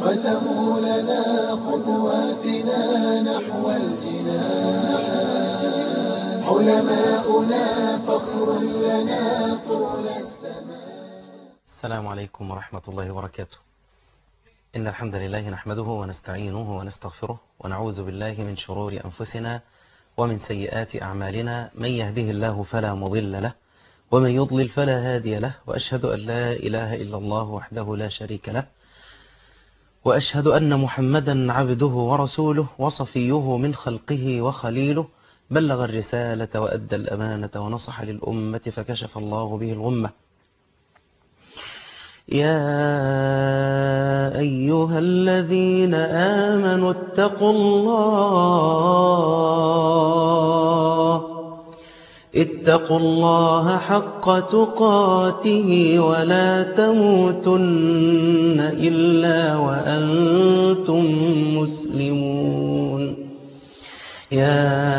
رسموا لنا خطواتنا نحو الجنان علماؤنا فخر لنا طول الزمان السلام عليكم ورحمة الله وبركاته إن الحمد لله نحمده ونستعينه ونستغفره ونعوذ بالله من شرور أنفسنا ومن سيئات أعمالنا من يهده الله فلا مضل له ومن يضلل فلا هادي له وأشهد أن لا إله إلا الله وحده لا شريك له وأشهد أن محمدا عبده ورسوله وصفيه من خلقه وخليله بلغ الرسالة وأدى الأمانة ونصح للأمة فكشف الله به الغمة يا أيها الذين آمنوا اتقوا الله اتقوا الله حق تقاته ولا تموتن إلا وأنتم مسلمون يا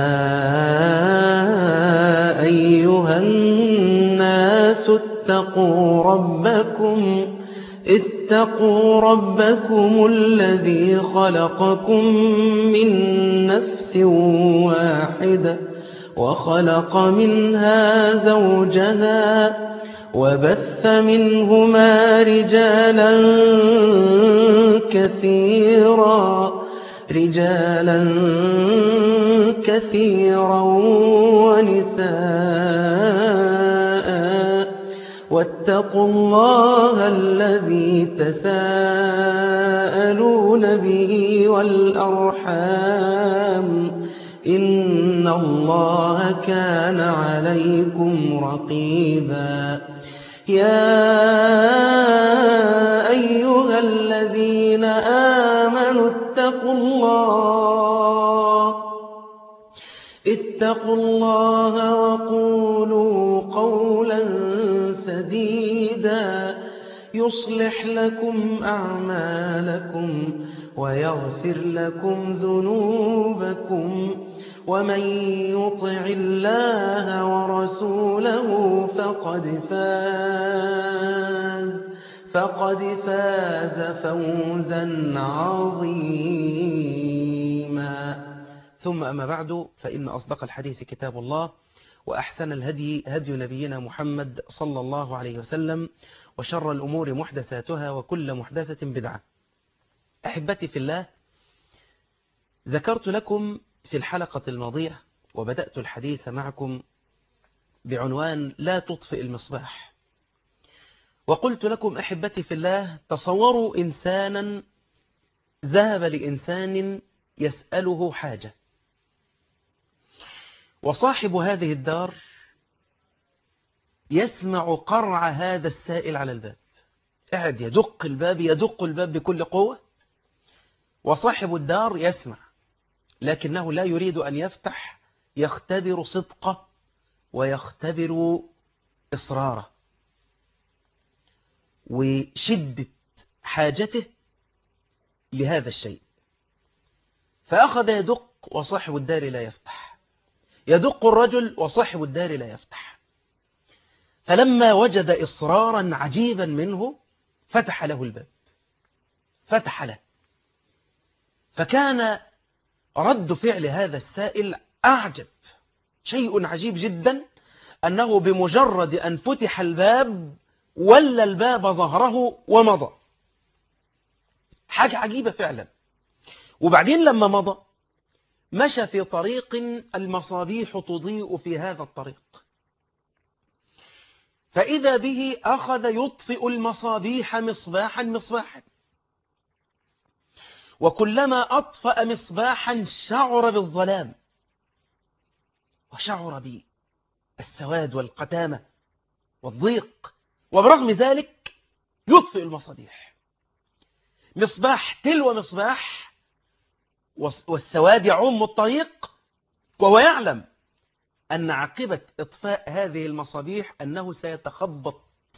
أيها الناس اتقوا ربكم اتقوا ربكم الذي خلقكم من نفس واحدة وخلق منها زوجها وبث منهما رجالا كثيرا رجالا كثيرا ونساء واتقوا الله الذي تساءلون به والأرحام إن الله كان عليكم رقيبا يا أيها الذين آمنوا اتقوا الله اتقوا الله وقولوا قولا سديدا يصلح لكم أعمالكم ويغفر لكم ذنوبكم ومن يطع الله ورسوله فقد فاز فقد فاز فوزا عظيما ثم أما بعد فإن أصدق الحديث كتاب الله وأحسن الهدي هدي نبينا محمد صلى الله عليه وسلم وشر الأمور محدثاتها وكل محدثة بدعة أحبتي في الله ذكرت لكم في الحلقة الماضية وبدأت الحديث معكم بعنوان لا تطفئ المصباح وقلت لكم أحبتي في الله تصوروا إنسانا ذهب لإنسان يسأله حاجة وصاحب هذه الدار يسمع قرع هذا السائل على الباب قاعد يدق الباب يدق الباب بكل قوة وصاحب الدار يسمع لكنه لا يريد أن يفتح يختبر صدقه ويختبر إصراره وشدة حاجته لهذا الشيء فأخذ يدق وصاحب الدار لا يفتح يدق الرجل وصاحب الدار لا يفتح فلما وجد إصرارا عجيبا منه فتح له الباب فتح له فكان رد فعل هذا السائل أعجب شيء عجيب جدا أنه بمجرد أن فتح الباب ولا الباب ظهره ومضى حاجة عجيبة فعلا وبعدين لما مضى مشى في طريق المصابيح تضيء في هذا الطريق فإذا به أخذ يطفئ المصابيح مصباحا مصباحا وكلما أطفأ مصباحا شعر بالظلام وشعر بالسواد والقتامة والضيق وبرغم ذلك يطفئ المصابيح مصباح تلو مصباح والسواد يعم الطريق وهو يعلم أن عاقبة إطفاء هذه المصابيح أنه سيتخبط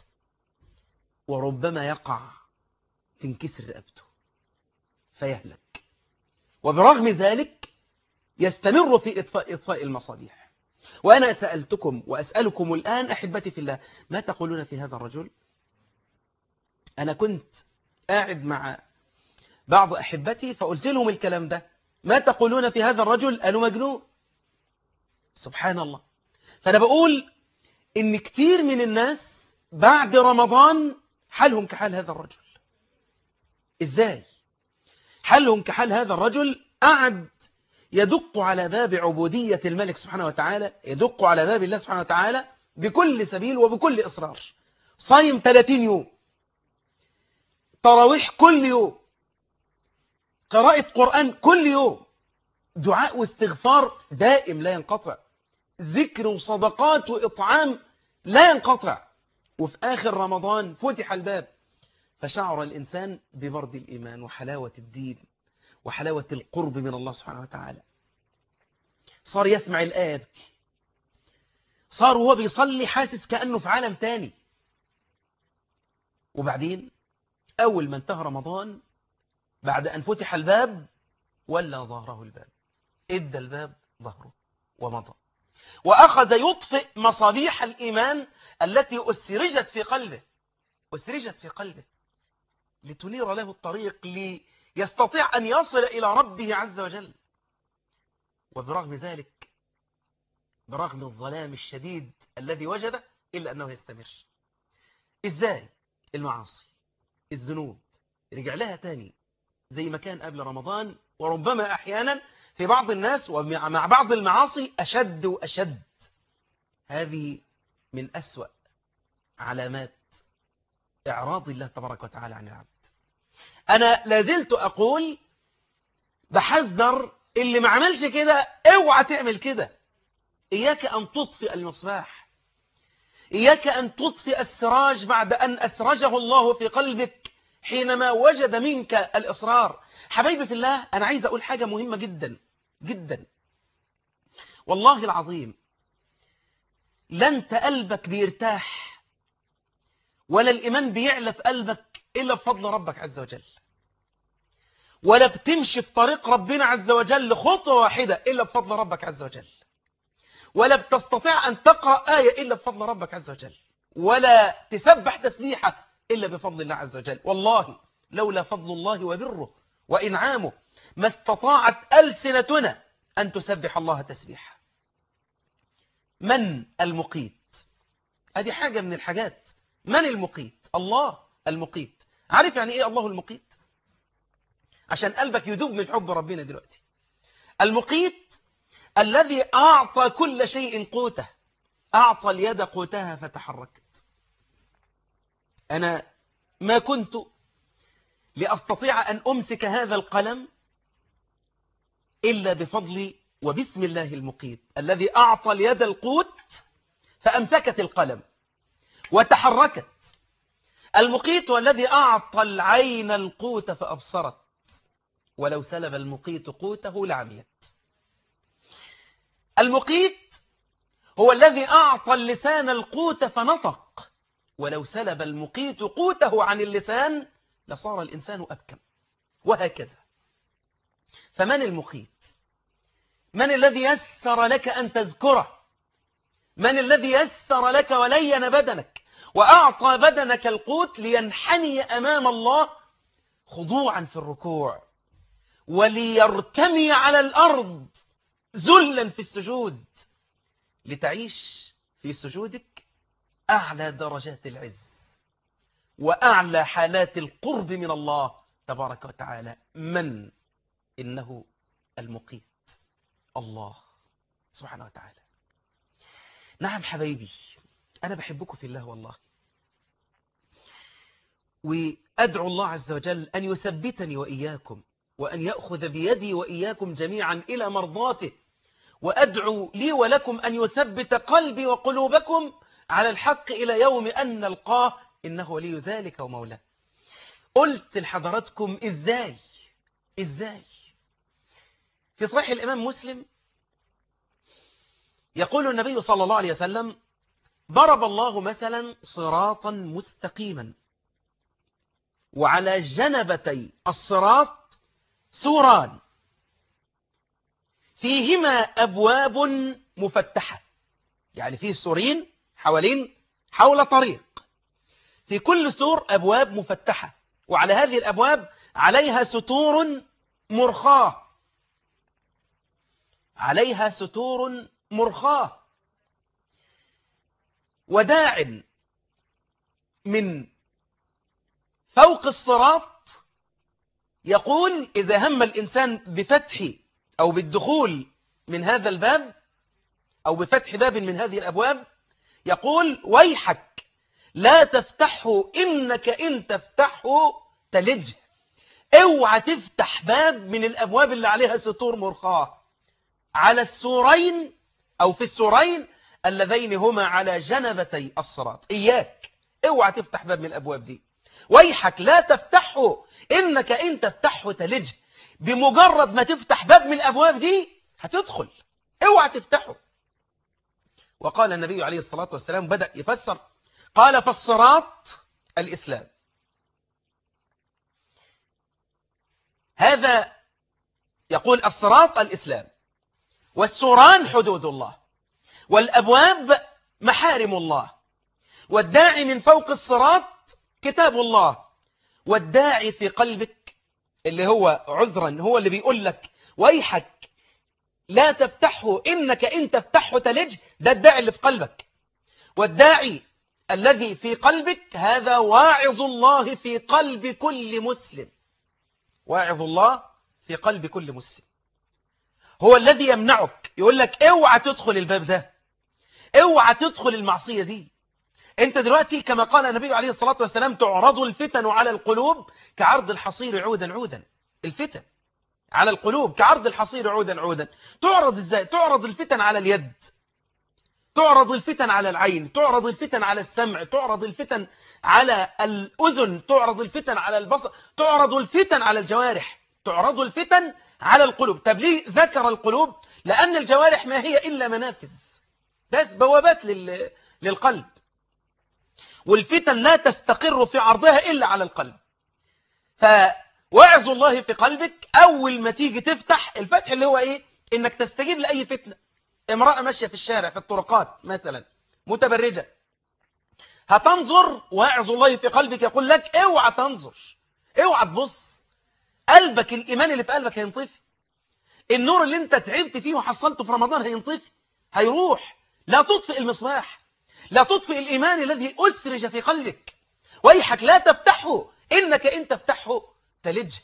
وربما يقع تنكسر رقبته فيهلك وبرغم ذلك يستمر في إطفاء, إطفاء المصابيح وأنا سألتكم وأسألكم الآن أحبتي في الله ما تقولون في هذا الرجل أنا كنت قاعد مع بعض أحبتي فقلت لهم الكلام ده ما تقولون في هذا الرجل قالوا مجنون سبحان الله فأنا بقول إن كتير من الناس بعد رمضان حالهم كحال هذا الرجل إزاي حالهم كحال هذا الرجل قعد يدق على باب عبودية الملك سبحانه وتعالى يدق على باب الله سبحانه وتعالى بكل سبيل وبكل إصرار صايم 30 يوم تراويح كل يوم قراءة قرآن كل يوم دعاء واستغفار دائم لا ينقطع ذكر وصدقات وإطعام لا ينقطع وفي آخر رمضان فتح الباب فشعر الإنسان ببرد الإيمان وحلاوة الدين وحلاوة القرب من الله سبحانه وتعالى صار يسمع الآية يبكي صار وهو بيصلي حاسس كأنه في عالم تاني وبعدين أول ما انتهى رمضان بعد أن فتح الباب ولا ظهره الباب ادى الباب ظهره ومضى وأخذ يطفئ مصابيح الإيمان التي أسرجت في قلبه أسرجت في قلبه لتنير له الطريق ليستطيع أن يصل إلى ربه عز وجل وبرغم ذلك برغم الظلام الشديد الذي وجده إلا أنه يستمر إزاي المعاصي الذنوب رجع لها تاني زي ما كان قبل رمضان وربما أحيانا في بعض الناس ومع بعض المعاصي أشد وأشد هذه من أسوأ علامات إعراض الله تبارك وتعالى عن العبد أنا لازلت أقول بحذر اللي ما عملش كده اوعى تعمل كده إياك أن تطفئ المصباح إياك أن تطفئ السراج بعد أن أسرجه الله في قلبك حينما وجد منك الإصرار حبايبي في الله أنا عايز أقول حاجة مهمة جدا جدا والله العظيم لا انت قلبك بيرتاح ولا الإيمان بيعلى في قلبك إلا بفضل ربك عز وجل ولا بتمشي في طريق ربنا عز وجل خطوة واحدة إلا بفضل ربك عز وجل ولا بتستطيع أن تقرأ آية إلا بفضل ربك عز وجل ولا تسبح تسبيحة إلا بفضل الله عز وجل والله لولا فضل الله وبره وإنعامه ما استطاعت ألسنتنا أن تسبح الله تسبيحا من المقيت هذه حاجة من الحاجات من المقيت الله المقيت عارف يعني إيه الله المقيت عشان قلبك يذوب من حب ربنا دلوقتي المقيت الذي أعطى كل شيء قوته أعطى اليد قوتها فتحركت أنا ما كنت لأستطيع أن أمسك هذا القلم إلا بفضل وبسم الله المقيت الذي أعطى اليد القوت فأمسكت القلم وتحركت المقيت والذي أعطى العين القوت فأبصرت ولو سلب المقيت قوته لعميت المقيت هو الذي أعطى اللسان القوت فنطق ولو سلب المقيت قوته عن اللسان لصار الإنسان أبكم وهكذا فمن المقيت من الذي يسر لك أن تذكره من الذي يسر لك ولين بدنك وأعطى بدنك القوت لينحني أمام الله خضوعا في الركوع وليرتمي على الأرض ذلا في السجود لتعيش في سجودك أعلى درجات العز وأعلى حالات القرب من الله تبارك وتعالى من إنه المقيت الله سبحانه وتعالى نعم حبايبي أنا بحبكم في الله والله وأدعو الله عز وجل أن يثبتني وإياكم وأن يأخذ بيدي وإياكم جميعا إلى مرضاته وأدعو لي ولكم أن يثبت قلبي وقلوبكم على الحق إلى يوم أن نلقاه إنه ولي ذلك ومولاه قلت لحضراتكم إزاي إزاي في صحيح الإمام مسلم يقول النبي صلى الله عليه وسلم ضرب الله مثلا صراطا مستقيما وعلى جنبتي الصراط سوران فيهما أبواب مفتحة يعني فيه سورين حوالين حول طريق في كل سور أبواب مفتحة وعلى هذه الأبواب عليها ستور مرخاة عليها ستور مرخاة وداع من فوق الصراط يقول إذا هم الإنسان بفتح أو بالدخول من هذا الباب أو بفتح باب من هذه الأبواب يقول ويحك لا تفتحه إنك إن تفتحه تلج اوعى تفتح باب من الأبواب اللي عليها ستور مرخاة على السورين أو في السورين اللذين هما على جنبتي الصراط إياك اوعى تفتح باب من الأبواب دي ويحك لا تفتحه إنك إن تفتحه تلج بمجرد ما تفتح باب من الأبواب دي هتدخل اوعى تفتحه وقال النبي عليه الصلاة والسلام بدأ يفسر قال فالصراط الإسلام هذا يقول الصراط الإسلام والسوران حدود الله والأبواب محارم الله والداعي من فوق الصراط كتاب الله والداعي في قلبك اللي هو عذرا هو اللي بيقول لك ويحك لا تفتحه إنك إن تفتحه تلج ده الداعي اللي في قلبك والداعي الذي في قلبك هذا واعظ الله في قلب كل مسلم واعظ الله في قلب كل مسلم هو الذي يمنعك يقول لك اوعى تدخل الباب ده اوعى تدخل المعصية دي انت دلوقتي كما قال النبي عليه الصلاة والسلام تعرض الفتن على القلوب كعرض الحصير عودا عودا الفتن على القلوب كعرض الحصير عودا عودا تعرض ازاي تعرض الفتن على اليد تعرض الفتن على العين تعرض الفتن على السمع تعرض الفتن على الأذن تعرض الفتن على البصر تعرض الفتن على الجوارح تعرض الفتن على القلوب طب ليه ذكر القلوب لأن الجوارح ما هي إلا منافذ بس بوابات لل... للقلب والفتن لا تستقر في عرضها إلا على القلب فوعظ الله في قلبك أول ما تيجي تفتح الفتح اللي هو إيه إنك تستجيب لأي فتنة امرأة ماشية في الشارع في الطرقات مثلا متبرجة هتنظر واعظ الله في قلبك يقول لك اوعى تنظر اوعى تبص قلبك الإيمان اللي في قلبك هينطفي النور اللي انت تعبت فيه وحصلته في رمضان هينطفي هيروح لا تطفئ المصباح لا تطفئ الإيمان الذي أسرج في قلبك ويحك لا تفتحه إنك إن تفتحه تلجه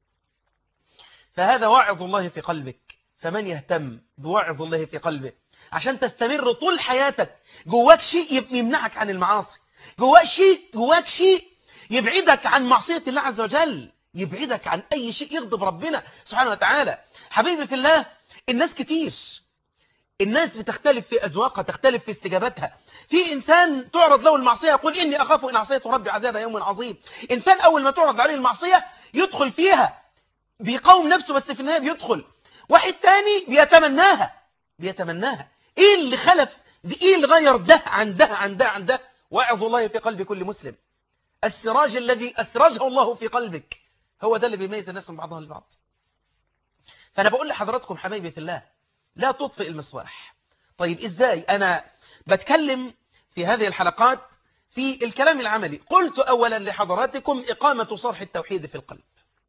فهذا واعظ الله في قلبك فمن يهتم بواعظ الله في قلبه عشان تستمر طول حياتك جواك شيء يمنعك عن المعاصي جواك شيء جواك شيء يبعدك عن معصية الله عز وجل يبعدك عن أي شيء يغضب ربنا سبحانه وتعالى حبيبي في الله الناس كتير الناس بتختلف في أذواقها تختلف في استجابتها في إنسان تعرض له المعصية يقول إني أخاف إن عصيت ربي عذاب يوم عظيم إنسان أول ما تعرض عليه المعصية يدخل فيها بيقاوم نفسه بس في النهاية بيدخل واحد تاني بيتمناها بيتمناها إيه اللي خلف دي إيه اللي غير ده عن ده عن ده عن ده واعظ الله في قلب كل مسلم السراج الذي أسرجه الله في قلبك هو ده اللي بيميز الناس من بعضها البعض فأنا بقول لحضراتكم حبايبي في الله لا تطفئ المصباح طيب إزاي أنا بتكلم في هذه الحلقات في الكلام العملي قلت أولا لحضراتكم إقامة صرح التوحيد في القلب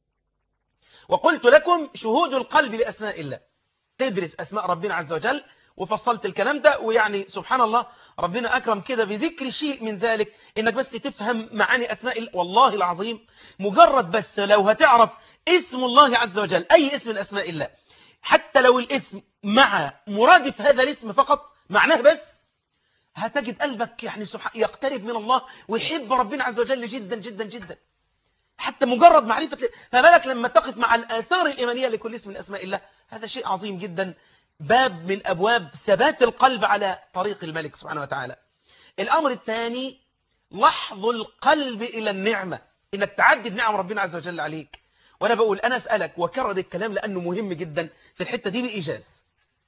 وقلت لكم شهود القلب لأسماء الله تدرس أسماء ربنا عز وجل وفصلت الكلام ده ويعني سبحان الله ربنا أكرم كده بذكر شيء من ذلك إنك بس تفهم معاني أسماء الله والله العظيم مجرد بس لو هتعرف اسم الله عز وجل أي اسم من أسماء الله حتى لو الاسم مع مرادف هذا الاسم فقط معناه بس هتجد قلبك يعني يقترب من الله ويحب ربنا عز وجل جدا جدا جدا حتى مجرد معرفة فما بالك لما تقف مع الآثار الإيمانية لكل اسم من أسماء الله هذا شيء عظيم جدا باب من أبواب ثبات القلب على طريق الملك سبحانه وتعالى الأمر الثاني لحظ القلب إلى النعمة إنك تعدد نعم ربنا عز وجل عليك وأنا بقول أنا أسألك وكرر الكلام لأنه مهم جدا في الحتة دي بإيجاز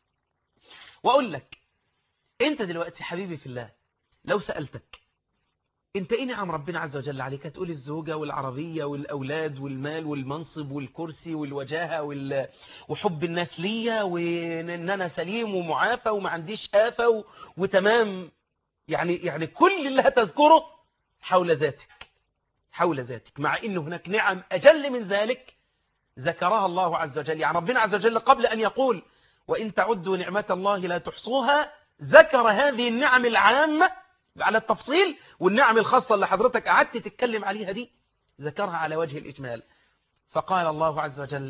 وأقول لك أنت دلوقتي حبيبي في الله لو سألتك أنت إيه نعم ربنا عز وجل عليك هتقول الزوجة والعربية والأولاد والمال والمنصب والكرسي والوجاهة وال... وحب الناس ليا وإن أنا سليم ومعافى وما عنديش آفة و... وتمام يعني يعني كل اللي هتذكره حول ذاتك حول ذاتك مع أن هناك نعم أجل من ذلك ذكرها الله عز وجل يعني ربنا عز وجل قبل أن يقول وإن تعدوا نعمة الله لا تحصوها ذكر هذه النعم العامة على التفصيل والنعم الخاصة اللي حضرتك قعدت تتكلم عليها دي ذكرها على وجه الإجمال فقال الله عز وجل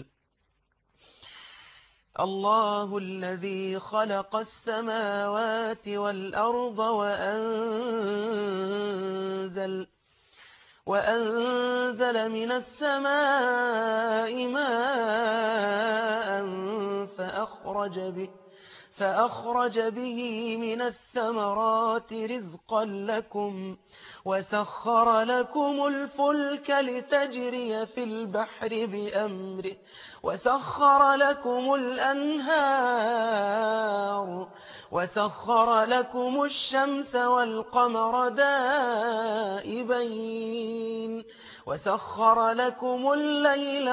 الله الذي خلق السماوات والأرض وأنزل وأنزل من السماء ماء فأخرج به فأخرج به من الثمرات رزقا لكم وسخر لكم الفلك لتجري في البحر بأمره وسخر لكم الأنهار وسخر لكم الشمس والقمر دائبين وسخر لكم الليل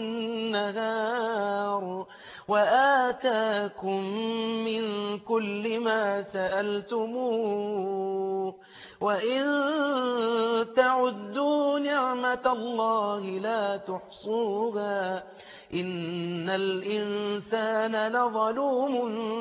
والنهار وآتاكم من كل ما سألتموه وإن تعدوا نعمة الله لا تحصوها إن الإنسان لظلوم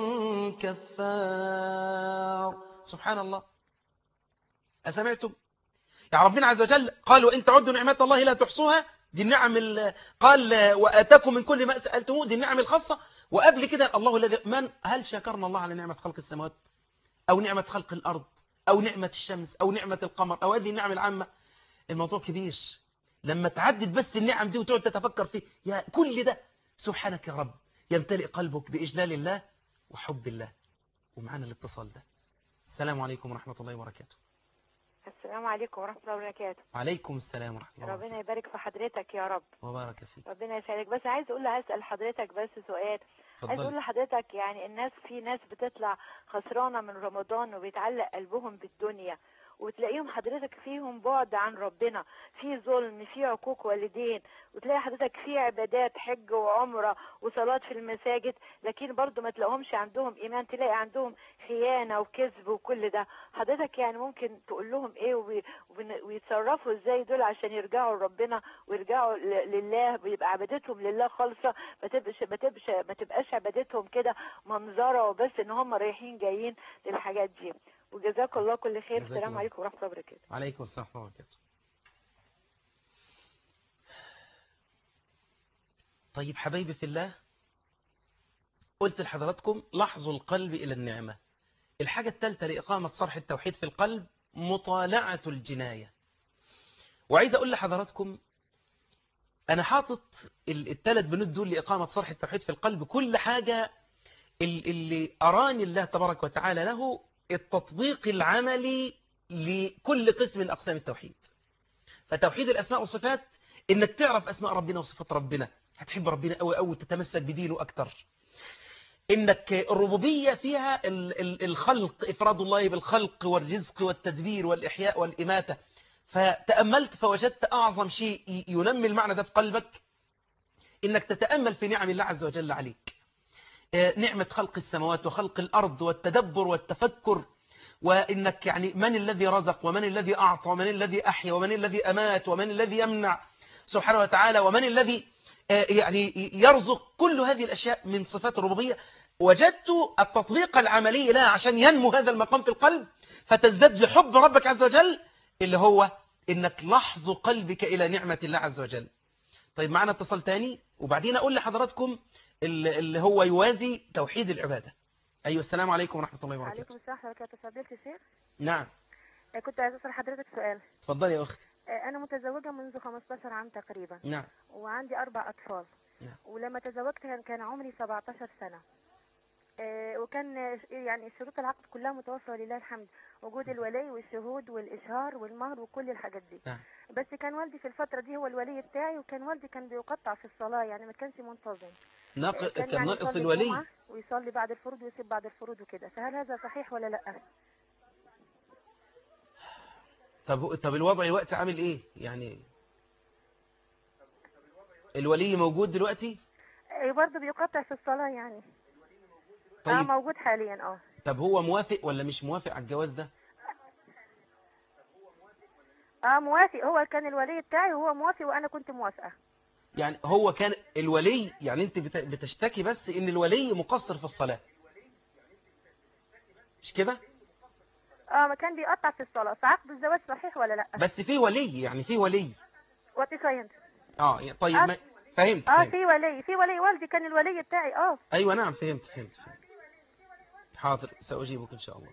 كفار سبحان الله أسمعتم يا ربنا عز وجل قال وإن تعدوا نعمة الله لا تحصوها دي النعم قال وآتاكم من كل ما سألتموه دي النعم الخاصة وقبل كده الله الذي من هل شكرنا الله على نعمة خلق السماوات أو نعمة خلق الأرض أو نعمة الشمس أو نعمة القمر أو هذه النعم العامة الموضوع كبير لما تعدد بس النعم دي وتقعد تتفكر فيه يا كل ده سبحانك يا رب يمتلئ قلبك بإجلال الله وحب الله ومعانا الاتصال ده السلام عليكم ورحمة الله وبركاته السلام عليكم ورحمة الله وبركاته عليكم السلام ورحمة الله ربنا وبركاته يبارك في حضرتك يا رب وبارك فيك ربنا يسعدك بس عايز اقول اسال حضرتك بس سؤال عايز اقول اتفضل لحضرتك يعني الناس في ناس بتطلع خسرانة من رمضان وبيتعلق قلبهم بالدنيا وتلاقيهم حضرتك فيهم بعد عن ربنا في ظلم في عقوق والدين وتلاقي حضرتك في عبادات حج وعمرة وصلاة في المساجد لكن برضو ما تلاقيهمش عندهم إيمان تلاقي عندهم خيانة وكذب وكل ده حضرتك يعني ممكن تقول لهم إيه وبي- وبن- ويتصرفوا إزاي دول عشان يرجعوا لربنا ويرجعوا ل- لله ويبقى عبادتهم لله خالصة ما تبقاش ما تبقاش ما تبقاش عبادتهم كده منظرة وبس إن هم رايحين جايين للحاجات دي وجزاك الله كل خير جزاك السلام الله. عليكم ورحمة الله وبركاته عليكم السلام ورحمة الله وبركاته طيب حبايبي في الله قلت لحضراتكم لاحظوا القلب إلى النعمة الحاجة الثالثة لإقامة صرح التوحيد في القلب مطالعة الجناية وعايز أقول لحضراتكم أنا حاطط ال- الثلاث بنود دول لإقامة صرح التوحيد في القلب كل حاجة ال- اللي أراني الله تبارك وتعالى له التطبيق العملي لكل قسم من أقسام التوحيد فتوحيد الأسماء والصفات إنك تعرف أسماء ربنا وصفات ربنا هتحب ربنا أوي أوي تتمسك بدينه أكتر إنك الربوبية فيها ال- ال- الخلق إفراد الله بالخلق والرزق والتدبير والإحياء والإماتة فتأملت فوجدت أعظم شيء ي- ينمي المعنى ده في قلبك إنك تتأمل في نعم الله عز وجل عليك آه، نعمة خلق السماوات وخلق الأرض والتدبر والتفكر وإنك يعني من الذي رزق ومن الذي أعطى ومن الذي أحيا ومن الذي أمات ومن الذي يمنع سبحانه وتعالى ومن الذي آه، يعني يرزق كل هذه الأشياء من صفات الربوبية وجدت التطبيق العملي لها عشان ينمو هذا المقام في القلب فتزداد لحب ربك عز وجل اللي هو إنك لحظ قلبك إلى نعمة الله عز وجل طيب معنا اتصال تاني وبعدين أقول لحضراتكم اللي اللي هو يوازي توحيد العبادة أيوة السلام عليكم ورحمة الله وبركاته عليكم السلام ورحمة الله وبركاته فضيلة الشيخ نعم آه، كنت عايزة أسأل حضرتك سؤال اتفضلي يا أختي آه، أنا متزوجة منذ 15 عام تقريبا نعم وعندي أربع أطفال نعم. ولما تزوجت كان كان عمري 17 سنة آه، وكان آه، يعني شروط العقد كلها متوفرة ولله الحمد وجود الولي والشهود والإشهار والمهر وكل الحاجات دي نعم. بس كان والدي في الفترة دي هو الولي بتاعي وكان والدي كان بيقطع في الصلاة يعني ما كانش منتظم ناق... آه، كان يعني ناقص يصلي الولي الجمعة ويصلي بعد الفروض ويسيب بعد الفروض وكده فهل هذا صحيح ولا لأ؟ طب طب الوضع دلوقتي عامل ايه يعني الولي موجود دلوقتي آه، برضه بيقطع في الصلاة يعني اه طيب موجود حاليا اه طب هو موافق ولا مش موافق على الجواز ده اه موافق هو كان الولي بتاعي وهو موافق وانا كنت موافقه يعني هو كان الولي يعني انت بت- بتشتكي بس ان الولي مقصر في الصلاة مش كده اه ما كان بيقطع في الصلاه فعقد الزواج صحيح ولا لا بس في ولي يعني في ولي وات فهمت اه يعني طيب آه. ما فهمت, اه فهمت. في ولي في ولي والدي كان الولي بتاعي اه ايوه نعم فهمت فهمت فهمت حاضر سأجيبك ان شاء الله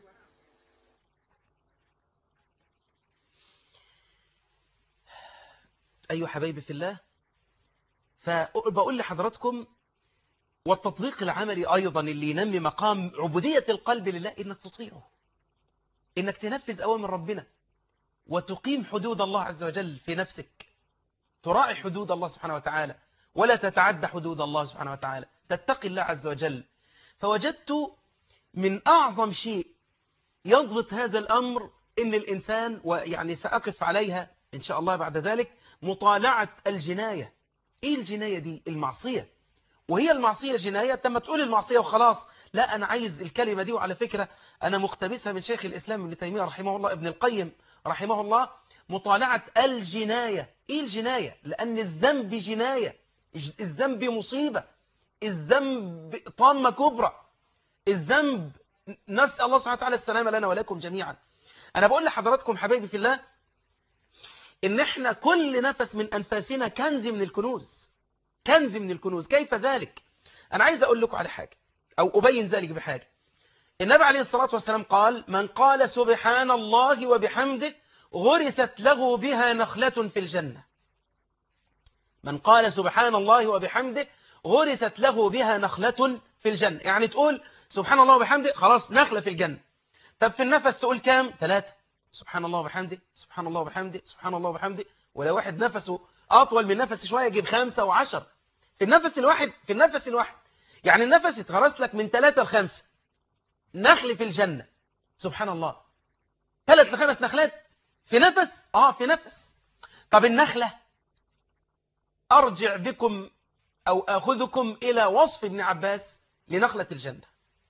ايها حبايبي في الله فبقول لحضراتكم والتطبيق العملي ايضا اللي ينمي مقام عبودية القلب لله انك تطيعه انك تنفذ اوامر ربنا وتقيم حدود الله عز وجل في نفسك تراعي حدود الله سبحانه وتعالى ولا تتعدى حدود الله سبحانه وتعالى تتقي الله عز وجل فوجدت من أعظم شيء يضبط هذا الأمر إن الإنسان ويعني سأقف عليها إن شاء الله بعد ذلك مطالعة الجناية إيه الجناية دي المعصية وهي المعصية جناية تم تقول المعصية وخلاص لا أنا عايز الكلمة دي وعلى فكرة أنا مقتبسها من شيخ الإسلام ابن تيمية رحمه الله ابن القيم رحمه الله مطالعة الجناية إيه الجناية لأن الذنب جناية الذنب مصيبة الذنب طامة كبرى الذنب نسأل الله سبحانه وتعالى السلامة لنا ولكم جميعا أنا بقول لحضراتكم حبايبي في الله إن إحنا كل نفس من أنفاسنا كنز من الكنوز كنز من الكنوز كيف ذلك أنا عايز أقول لكم على حاجة أو أبين ذلك بحاجة النبي عليه الصلاة والسلام قال من قال سبحان الله وبحمده غرست له بها نخلة في الجنة من قال سبحان الله وبحمده غرست له بها نخلة في الجنة يعني تقول سبحان الله وبحمده خلاص نخلة في الجنة طب في النفس تقول كام ثلاثة سبحان الله وبحمده سبحان الله وبحمده سبحان الله وبحمده ولو واحد نفسه أطول من نفس شوية يجيب خمسة وعشر في النفس الواحد في النفس الواحد يعني النفس يتغرس لك من ثلاثة لخمسة نخل في الجنة سبحان الله ثلاث لخمس نخلات في نفس اه في نفس طب النخلة أرجع بكم أو أخذكم إلى وصف ابن عباس لنخلة الجنة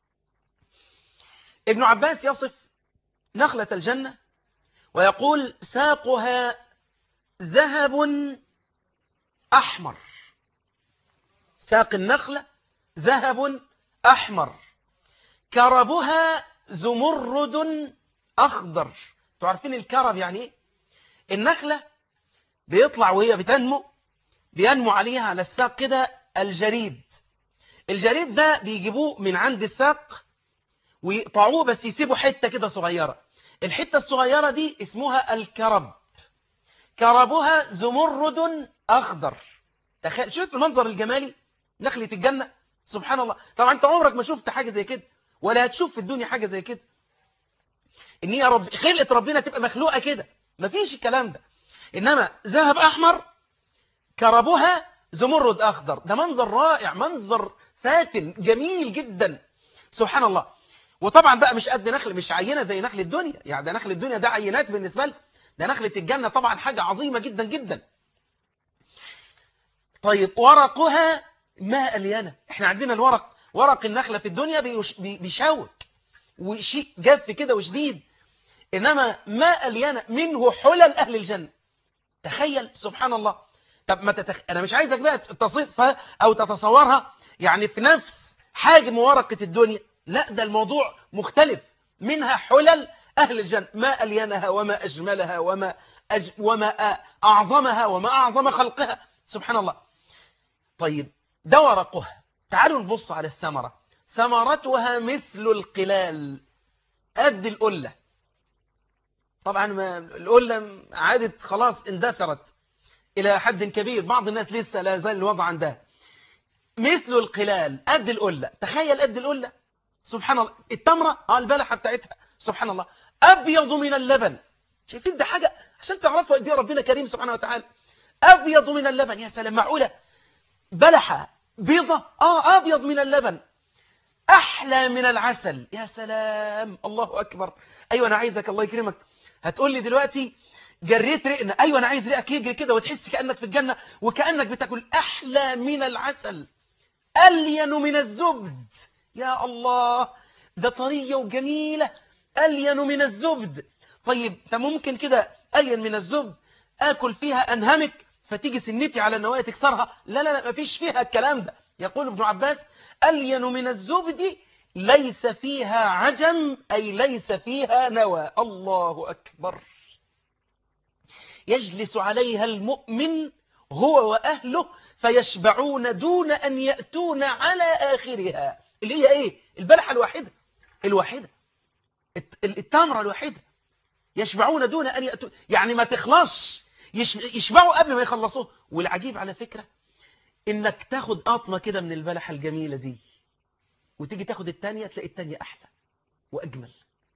ابن عباس يصف نخلة الجنة ويقول ساقها ذهب أحمر ساق النخلة ذهب أحمر كربها زمرد أخضر تعرفين الكرب يعني إيه؟ النخلة بيطلع وهي بتنمو بينمو عليها على الساق كده الجريد الجريد ده بيجيبوه من عند الساق ويقطعوه بس يسيبوا حتة كده صغيرة الحتة الصغيرة دي اسمها الكرب كربها زمرد أخضر تخيل شوف المنظر الجمالي نخلة الجنة سبحان الله طبعا انت عمرك ما شفت حاجة زي كده ولا هتشوف في الدنيا حاجة زي كده ان هي رب خلقة ربنا تبقى مخلوقة كده مفيش الكلام ده انما ذهب احمر كربها زمرد اخضر ده منظر رائع منظر فاتن جميل جدا سبحان الله وطبعا بقى مش قد نخل مش عينة زي نخل الدنيا يعني ده نخل الدنيا ده عينات بالنسبة لنا ده نخلة الجنة طبعا حاجة عظيمة جدا جدا طيب ورقها ما أليانة احنا عندنا الورق ورق النخلة في الدنيا بيش بيشوك وشيء جاف كده وشديد إنما ما أليانة منه حلل أهل الجنة تخيل سبحان الله طب ما تتخ... أنا مش عايزك بقى تصفها أو تتصورها يعني في نفس حجم ورقة الدنيا لا ده الموضوع مختلف منها حلل أهل الجنة ما ألينها وما أجملها وما, أج... وما أعظمها وما أعظم خلقها سبحان الله طيب ده ورقها تعالوا نبص على الثمرة ثمرتها مثل القلال قد القلة طبعا ما القلة عادت خلاص اندثرت إلى حد كبير بعض الناس لسه لا زال الوضع عندها مثل القلال قد القلة تخيل قد القلة سبحان الله التمرة اه البلحة بتاعتها سبحان الله أبيض من اللبن شايفين ده حاجة عشان تعرفوا قد ايه ربنا كريم سبحانه وتعالى أبيض من اللبن يا سلام معقولة بلحة بيضة آه أبيض من اللبن أحلى من العسل يا سلام الله أكبر أيوة أنا عايزك الله يكرمك هتقول لي دلوقتي جريت رئنا أيوة أنا عايز رئك يجري كده وتحس كأنك في الجنة وكأنك بتاكل أحلى من العسل ألين من الزبد يا الله ده طرية وجميلة ألين من الزبد طيب ده ممكن كده ألين من الزبد آكل فيها أنهمك فتيجي سنتي على النوايا تكسرها لا لا لا مفيش فيها الكلام ده يقول ابن عباس ألين من الزبد ليس فيها عجم أي ليس فيها نوى الله أكبر يجلس عليها المؤمن هو وأهله فيشبعون دون أن يأتون على آخرها اللي هي إيه البلحة الواحدة الواحدة الت- التمرة الواحدة يشبعون دون أن يأتون يعني ما تخلصش يش- يشبعوا قبل ما يخلصوه والعجيب على فكرة إنك تاخد قطمة كده من البلحة الجميلة دي وتيجي تاخد التانية تلاقي التانية أحلى وأجمل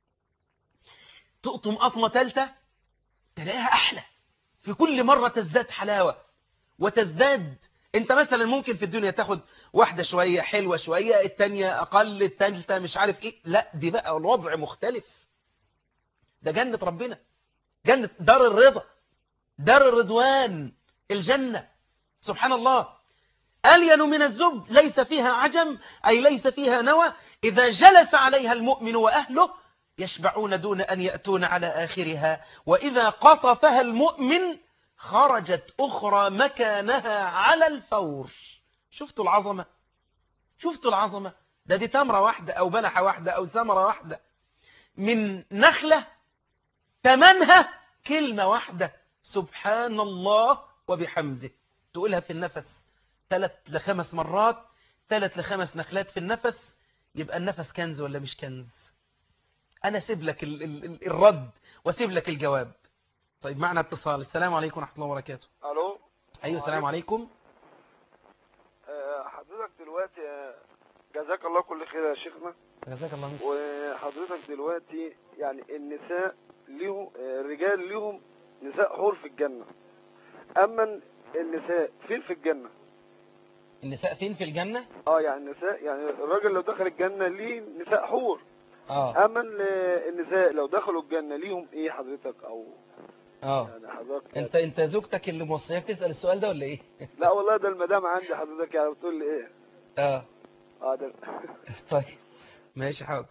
تقطم قطمة تالتة تلاقيها أحلى في كل مرة تزداد حلاوة وتزداد انت مثلا ممكن في الدنيا تاخد واحدة شوية حلوة شوية التانية أقل التالتة مش عارف إيه لا دي بقى الوضع مختلف ده جنة ربنا جنة دار الرضا دار الرضوان الجنة سبحان الله ألين من الزبد ليس فيها عجم أي ليس فيها نوى إذا جلس عليها المؤمن وأهله يشبعون دون أن يأتون على آخرها وإذا قطفها المؤمن خرجت أخرى مكانها على الفور شفتوا العظمة شفتوا العظمة ده دي تمرة واحدة أو بلحة واحدة أو ثمرة واحدة من نخلة تمنها كلمة واحدة سبحان الله وبحمده تقولها في النفس ثلاث لخمس مرات ثلاث لخمس نخلات في النفس يبقى النفس كنز ولا مش كنز أنا سيب لك ال ال ال الرد وسيب لك الجواب طيب معنا اتصال السلام عليكم ورحمة الله وبركاته الو أيوة السلام عليكم آه، حضرتك دلوقتي آه، جزاك الله كل خير يا شيخنا جزاك الله خير وحضرتك دلوقتي يعني النساء ليهم آه، الرجال ليهم نساء حور في الجنة اما النساء فين في الجنة النساء فين في الجنة اه يعني النساء يعني الراجل لو دخل الجنة ليه نساء حور اه اما ال- النساء لو دخلوا الجنة ليهم ايه حضرتك او اه يعني حضرتك انت انت زوجتك اللي موصياك تسأل السؤال ده ولا ايه لا والله ده المدام عندي حضرتك يعني بتقول لي ايه اه اه ده طيب ماشي حاضر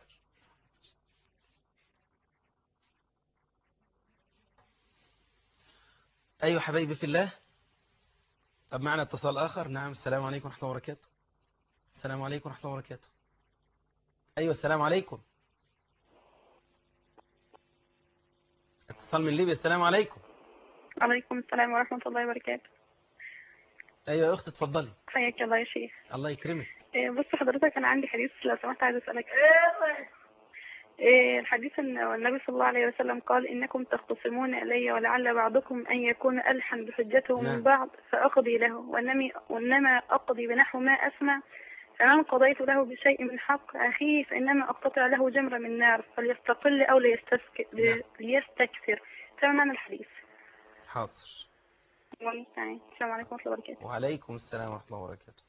أيوة حبايبي في الله طب معنا اتصال آخر نعم السلام عليكم ورحمة الله وبركاته السلام عليكم ورحمة الله وبركاته أيوة السلام عليكم اتصال من ليبيا السلام عليكم عليكم السلام ورحمة الله وبركاته أيوة يا أخت اتفضلي حياك الله يا شيخ الله يكرمك إيه، بص حضرتك أنا عندي حديث لو سمحت عايز أسألك إيه، الحديث أن النبي صلى الله عليه وسلم قال إنكم تختصمون إلي ولعل بعضكم أن يكون ألحن بحجته نعم. من بعض فأقضي له وإنمي وإنما أقضي بنحو ما أسمع فمن قضيت له بشيء من حق أخيه فإنما أقتطع له جمرة من نار فليستقل أو ليستسك... نعم. ليستكثر فما معنى الحديث؟ حاضر الله المستعان. السلام عليكم ورحمة الله وبركاته وعليكم السلام ورحمة الله وبركاته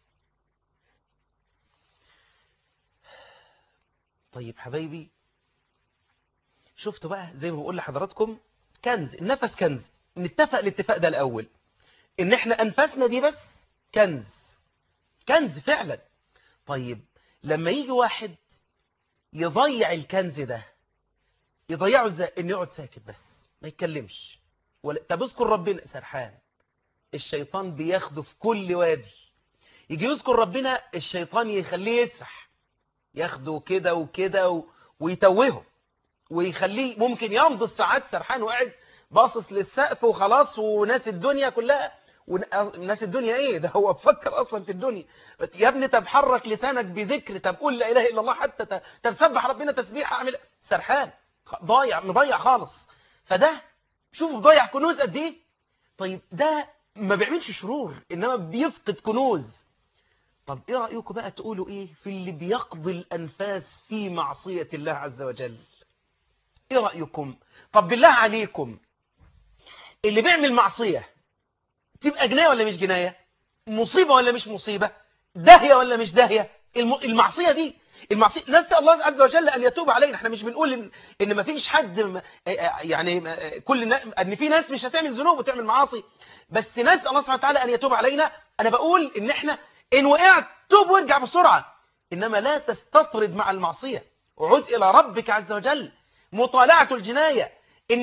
طيب حبايبي شفتوا بقى زي ما بقول لحضراتكم كنز النفس كنز نتفق الاتفاق ده الأول إن إحنا أنفسنا دي بس كنز كنز فعلا طيب لما يجي واحد يضيع الكنز ده يضيعه ازاي إنه يقعد ساكت بس ما يتكلمش ولا طب اذكر ربنا سرحان الشيطان بياخده في كل وادي يجي يذكر ربنا الشيطان يخليه يسرح ياخده كده وكده و... ويتوهه ويخليه ممكن يمضي الساعات سرحان وقاعد باصص للسقف وخلاص وناس الدنيا كلها وناس الدنيا ايه ده هو بفكر اصلا في الدنيا يا ابني طب حرك لسانك بذكر طب قول لا اله الا الله حتى ت- طب سبح ربنا تسبيح اعمل سرحان خ- ضايع مضيع خالص فده شوف ضيع كنوز قد ايه طيب ده ما بيعملش شرور انما بيفقد كنوز طب ايه رايكم بقى تقولوا ايه في اللي بيقضي الانفاس في معصيه الله عز وجل ايه رايكم طب بالله عليكم اللي بيعمل معصيه تبقى جنايه ولا مش جنايه مصيبه ولا مش مصيبه داهيه ولا مش داهيه الم- المعصيه دي المعصيه نسال الله عز وجل ان يتوب علينا احنا مش بنقول ان ان ما فيش حد م- يعني م- كل نا- ان في ناس مش هتعمل ذنوب وتعمل معاصي بس نسال الله سبحانه وتعالى ان يتوب علينا انا بقول ان احنا ان وقعت توب وارجع بسرعه انما لا تستطرد مع المعصيه وعد الى ربك عز وجل مطالعه الجنايه انك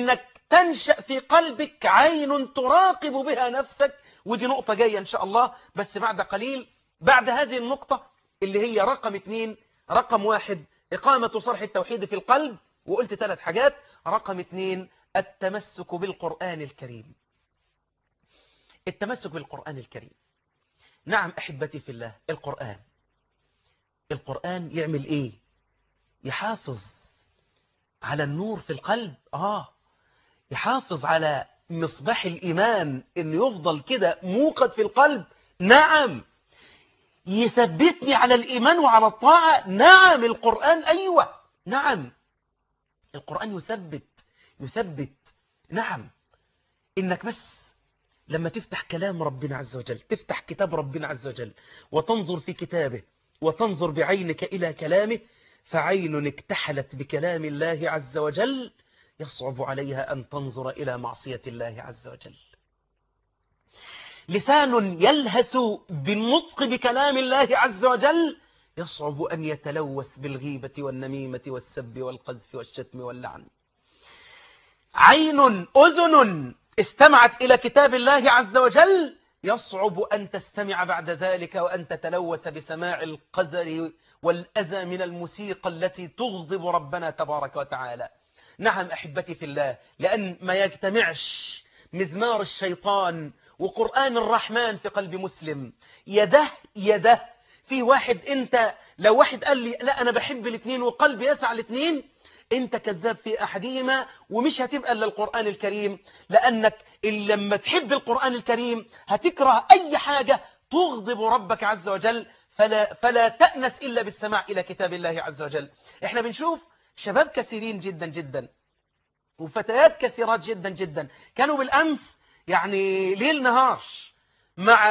تنشأ في قلبك عين تراقب بها نفسك ودي نقطة جاية إن شاء الله بس بعد قليل بعد هذه النقطة اللي هي رقم اتنين رقم واحد إقامة صرح التوحيد في القلب وقلت ثلاث حاجات رقم اتنين التمسك بالقرآن الكريم التمسك بالقرآن الكريم نعم أحبتي في الله القرآن القرآن يعمل إيه يحافظ على النور في القلب آه يحافظ على مصباح الإيمان إنه يفضل كده موقد في القلب نعم يثبتني على الإيمان وعلى الطاعة نعم القرآن أيوة نعم القرآن يثبت يثبت نعم إنك بس لما تفتح كلام ربنا عز وجل تفتح كتاب ربنا عز وجل وتنظر في كتابه وتنظر بعينك إلى كلامه فعين اكتحلت بكلام الله عز وجل يصعب عليها أن تنظر إلى معصية الله عز وجل لسان يلهس بالنطق بكلام الله عز وجل يصعب أن يتلوث بالغيبة والنميمة والسب والقذف والشتم واللعن عين أذن استمعت إلى كتاب الله عز وجل يصعب أن تستمع بعد ذلك وأن تتلوث بسماع القذر والأذى من الموسيقى التي تغضب ربنا تبارك وتعالى نعم أحبتي في الله لأن ما يجتمعش مزمار الشيطان وقرآن الرحمن في قلب مسلم يده يده في واحد انت لو واحد قال لي لا انا بحب الاثنين وقلبي يسعى الاثنين انت كذاب في احدهما ومش هتبقى الا القرآن الكريم لانك إن لما تحب القرآن الكريم هتكره اي حاجة تغضب ربك عز وجل فلا, فلا تأنس الا بالسماع الى كتاب الله عز وجل احنا بنشوف شباب كثيرين جدا جدا وفتيات كثيرات جدا جدا كانوا بالامس يعني ليل نهار مع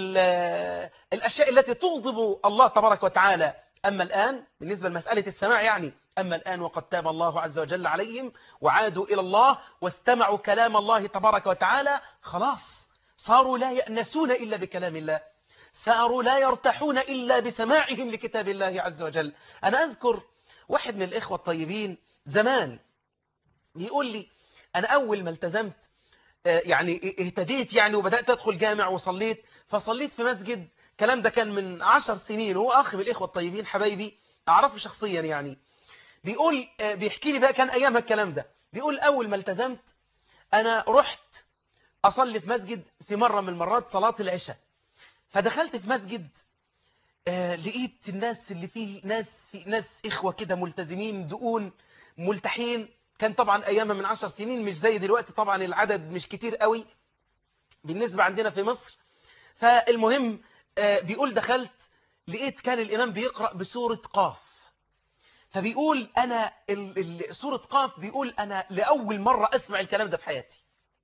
الأشياء التي تغضب الله تبارك وتعالى أما الآن بالنسبة لمسألة السماع يعني أما الآن وقد تاب الله عز وجل عليهم وعادوا إلى الله واستمعوا كلام الله تبارك وتعالى خلاص صاروا لا يأنسون إلا بكلام الله صاروا لا يرتاحون إلا بسماعهم لكتاب الله عز وجل أنا أذكر واحد من الإخوة الطيبين زمان يقول لي أنا أول ما التزمت يعني اهتديت يعني وبدأت أدخل جامع وصليت فصليت في مسجد كلام ده كان من عشر سنين هو أخ من الإخوة الطيبين حبايبي أعرفه شخصيا يعني بيقول بيحكي لي بقى كان أيامها الكلام ده بيقول أول ما التزمت أنا رحت أصلي في مسجد في مرة من المرات صلاة العشاء فدخلت في مسجد آه لقيت الناس اللي فيه ناس في ناس إخوة كده ملتزمين دقون ملتحين كان طبعا أيامها من عشر سنين مش زي دلوقتي طبعا العدد مش كتير قوي بالنسبة عندنا في مصر فالمهم آه بيقول دخلت لقيت كان الإمام بيقرأ بسورة قاف فبيقول أنا سورة قاف بيقول أنا لأول مرة أسمع الكلام ده في حياتي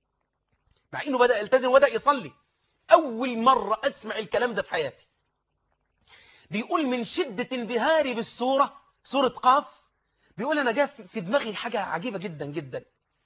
مع إنه بدأ يلتزم وبدأ يصلي أول مرة أسمع الكلام ده في حياتي بيقول من شدة انبهاري بالسورة سورة قاف بيقول أنا جاء في دماغي حاجة عجيبة جدا جدا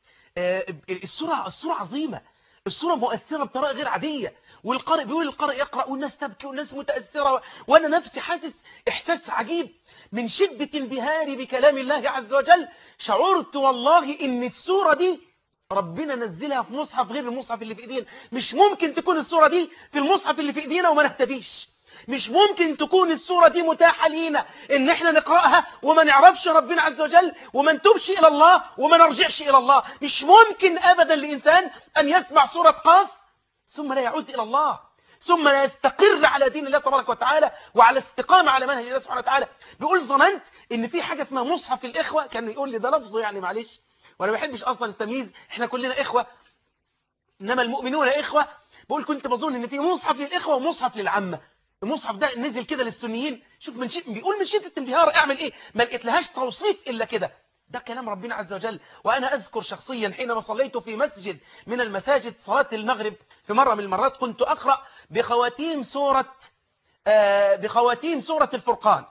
السورة السورة عظيمة السورة مؤثرة بطريقة غير عادية والقارئ بيقول القارئ يقرأ والناس تبكي والناس متأثرة وأنا نفسي حاسس إحساس عجيب من شدة انبهاري بكلام الله عز وجل شعرت والله إن السورة دي ربنا نزلها في مصحف غير المصحف اللي في ايدينا مش ممكن تكون السورة دي في المصحف اللي في ايدينا وما نهتديش مش ممكن تكون السورة دي متاحة لينا ان احنا نقرأها وما نعرفش ربنا عز وجل وما نتوبش الى الله وما نرجعش الى الله مش ممكن ابدا لانسان ان يسمع سورة قاف ثم لا يعود الى الله ثم لا يستقر على دين الله تبارك وتعالى وعلى استقامة على منهج الله سبحانه وتعالى بيقول ظننت ان في حاجة اسمها مصحف الاخوة كان يقول لي ده لفظه يعني معلش وانا ما بحبش اصلا التمييز احنا كلنا اخوة انما المؤمنون اخوة بقول كنت بظن ان في مصحف للاخوة ومصحف للعامة المصحف ده نزل كده للسنيين شوف من شيء بيقول من شدة انبهار اعمل ايه ما لقيت لهاش توصيف الا كده ده كلام ربنا عز وجل وانا اذكر شخصيا حينما صليت في مسجد من المساجد صلاة المغرب في مرة من المرات كنت اقرأ بخواتيم سورة آه بخواتيم سورة الفرقان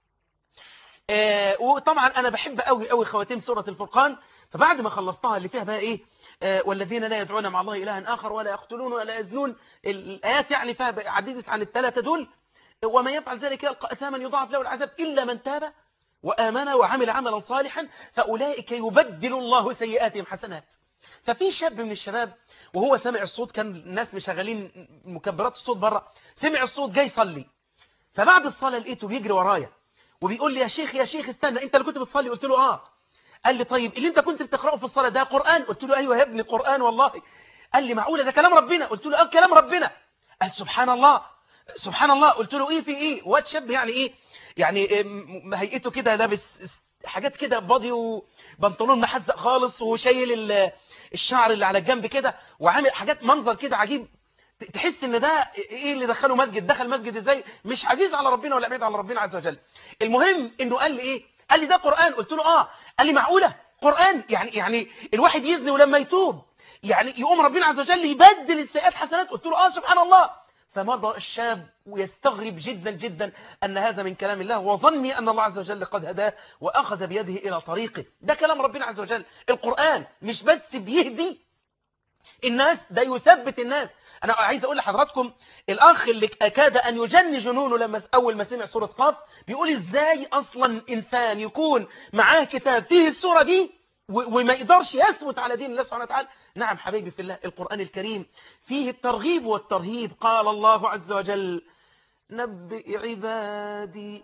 آه وطبعا انا بحب قوي قوي خواتيم سورة الفرقان فبعد ما خلصتها اللي فيها بقى ايه آه والذين لا يدعون مع الله إلها آخر ولا يقتلون ولا يزنون الآيات يعني فيها عديدة عن الثلاثة دول ومن يفعل ذلك يلقى أثاما يضاعف له العذاب إلا من تاب وآمن وعمل عملا صالحا فأولئك يبدل الله سيئاتهم حسنات ففي شاب من الشباب وهو سمع الصوت كان الناس مشغلين مكبرات الصوت بره سمع الصوت جاي يصلي فبعد الصلاة لقيته بيجري ورايا وبيقول لي يا شيخ يا شيخ استنى انت اللي كنت بتصلي قلت له اه قال لي طيب اللي انت كنت بتقراه في الصلاة ده قرآن قلت له ايوه يا ابني قرآن والله قال لي معقولة ده كلام ربنا قلت له اه كلام ربنا قال سبحان الله سبحان الله قلت له ايه في ايه واد شاب يعني ايه يعني ام- هيئته كده لابس حاجات كده بادي وبنطلون محزق خالص وشايل ال- الشعر اللي على الجنب كده وعامل حاجات منظر كده عجيب ت- تحس ان ده ايه اللي دخله مسجد دخل مسجد ازاي مش عزيز على ربنا ولا بعيد على ربنا عز وجل المهم انه قال لي ايه قال لي ده قرآن قلت له اه قال لي معقولة قرآن يعني يعني الواحد يزني ولما يتوب يعني يقوم ربنا عز وجل يبدل السيئات حسنات قلت له اه سبحان الله فمضى الشاب ويستغرب جدا جدا أن هذا من كلام الله وظني أن الله عز وجل قد هداه وأخذ بيده إلى طريقه ده كلام ربنا عز وجل القرآن مش بس بيهدي الناس ده يثبت الناس أنا عايز أقول لحضراتكم الأخ اللي أكاد أن يجن جنونه لما أول ما سمع سورة قاف بيقول إزاي أصلا إنسان يكون معاه كتاب فيه السورة دي و- وما يقدرش يثبت على دين الله سبحانه وتعالى نعم حبيبي في الله القرآن الكريم فيه الترغيب والترهيب قال الله عز وجل نبئ عبادي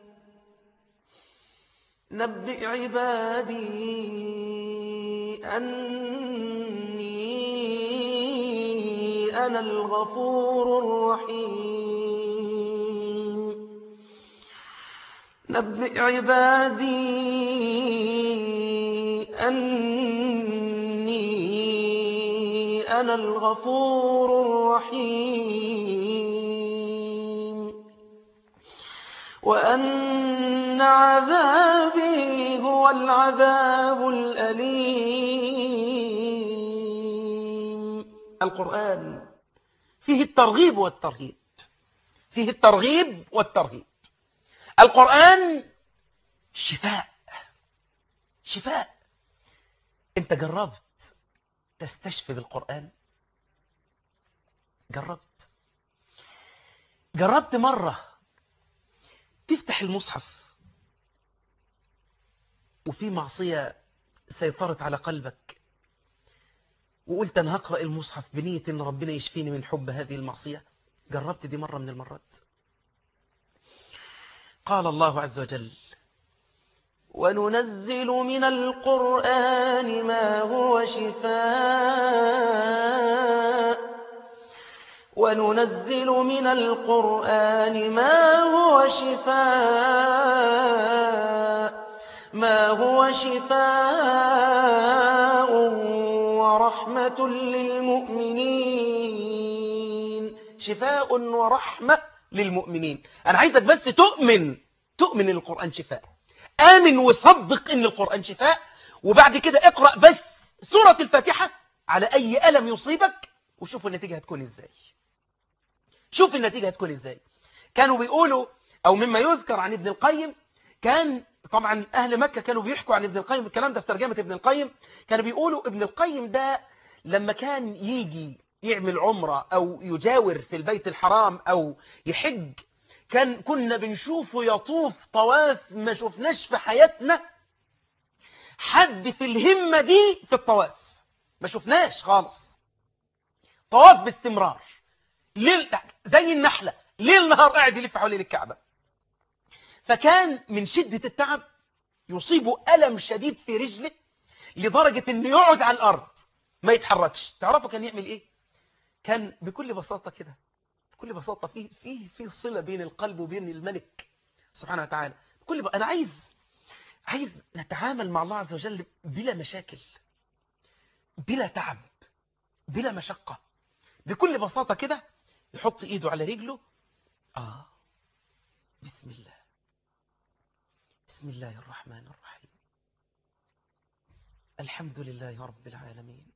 نبئ عبادي أني أنا الغفور الرحيم نبئ عبادي أني أنا الغفور الرحيم وأن عذابي هو العذاب الأليم القرآن فيه الترغيب والترهيب فيه الترغيب والترهيب القرآن شفاء شفاء انت جربت تستشفي بالقرآن جربت جربت مرة تفتح المصحف وفي معصية سيطرت على قلبك وقلت أنا هقرأ المصحف بنية أن ربنا يشفيني من حب هذه المعصية جربت دي مرة من المرات قال الله عز وجل وننزل من القرآن ما هو شفاء وننزل من القرآن ما هو شفاء ما هو شفاء ورحمة للمؤمنين شفاء ورحمة للمؤمنين أنا عايزك بس تؤمن تؤمن إن القرآن شفاء آمن وصدق إن القرآن شفاء وبعد كده اقرأ بس سورة الفاتحة على أي ألم يصيبك وشوف النتيجة هتكون إزاي شوف النتيجة هتكون إزاي كانوا بيقولوا أو مما يذكر عن ابن القيم كان طبعا أهل مكة كانوا بيحكوا عن ابن القيم الكلام ده في ترجمة ابن القيم كانوا بيقولوا ابن القيم ده لما كان يجي يعمل عمرة أو يجاور في البيت الحرام أو يحج كان كنا بنشوفه يطوف طواف ما شفناش في حياتنا حد في الهمة دي في الطواف ما شفناش خالص طواف باستمرار ليل زي النحلة ليل نهار قاعد يلف حوالين الكعبة فكان من شدة التعب يصيبه ألم شديد في رجله لدرجة انه يقعد على الأرض ما يتحركش تعرفوا كان يعمل ايه كان بكل بساطة كده بكل بساطة في في في صلة بين القلب وبين الملك سبحانه وتعالى بكل ب... أنا عايز عايز نتعامل مع الله عز وجل بلا مشاكل بلا تعب بلا مشقة بكل بساطة كده يحط ايده على رجله آه بسم الله بسم الله الرحمن الرحيم الحمد لله رب العالمين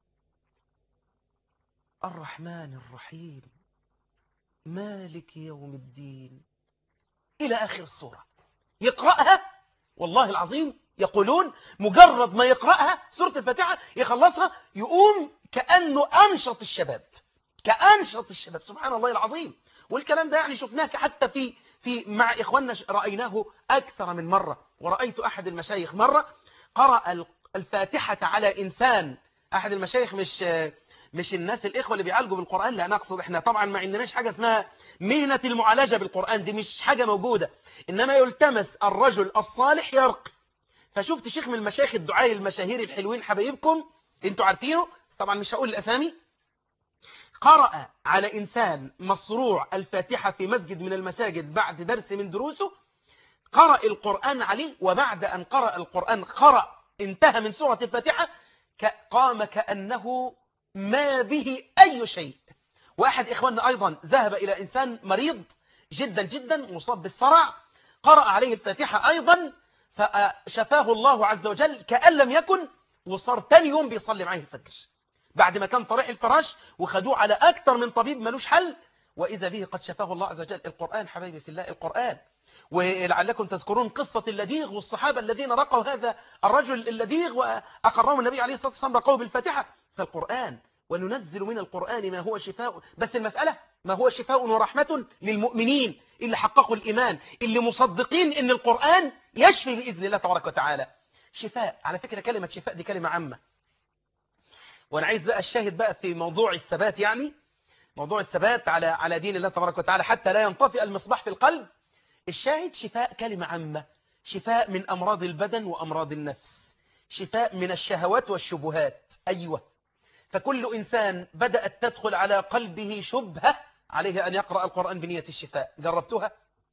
الرحمن الرحيم مالك يوم الدين إلى آخر السورة يقرأها والله العظيم يقولون مجرد ما يقرأها سورة الفاتحة يخلصها يقوم كأنه أنشط الشباب كأنشط الشباب سبحان الله العظيم والكلام ده يعني شفناه حتى في في مع إخواننا رأيناه أكثر من مرة ورأيت أحد المشايخ مرة قرأ الفاتحة على إنسان احد المشايخ مش مش الناس الاخوه اللي بيعالجوا بالقران لا نقصد احنا طبعا ما عندناش حاجه اسمها مهنه المعالجه بالقران دي مش حاجه موجوده انما يلتمس الرجل الصالح يرقي فشفت شيخ من المشايخ الدعاء المشاهير الحلوين حبايبكم انتوا عارفينه طبعا مش هقول الاسامي قرأ على إنسان مصروع الفاتحة في مسجد من المساجد بعد درس من دروسه قرأ القرآن عليه وبعد أن قرأ القرآن قرأ انتهى من سورة الفاتحة قام كأنه ما به أي شيء وأحد إخواننا أيضا ذهب إلى إنسان مريض جدا جدا مصاب بالصرع قرأ عليه الفاتحة أيضا فشفاه الله عز وجل كأن لم يكن وصار تاني يوم بيصلي معاه الفجر بعد ما كان طريح الفراش وخدوه على أكثر من طبيب ملوش حل وإذا به قد شفاه الله عز وجل القرآن حبايبي في الله القرآن ولعلكم تذكرون قصة اللديغ والصحابة الذين رقوا هذا الرجل اللديغ وأقرهم النبي عليه الصلاة والسلام رقوه بالفاتحة فالقرآن وننزل من القرآن ما هو شفاء بس المسألة ما هو شفاء ورحمة للمؤمنين اللي حققوا الإيمان اللي مصدقين ان القرآن يشفي بإذن الله تبارك وتعالى شفاء على فكرة كلمة شفاء دي كلمة عامة وانا عايز بقى الشاهد بقى في موضوع الثبات يعني موضوع الثبات على على دين الله تبارك وتعالى حتى لا ينطفئ المصباح في القلب الشاهد شفاء كلمة عامة شفاء من أمراض البدن وأمراض النفس شفاء من الشهوات والشبهات أيوة فكل إنسان بدأت تدخل على قلبه شبهة عليه أن يقرأ القرآن بنية الشفاء جربتوها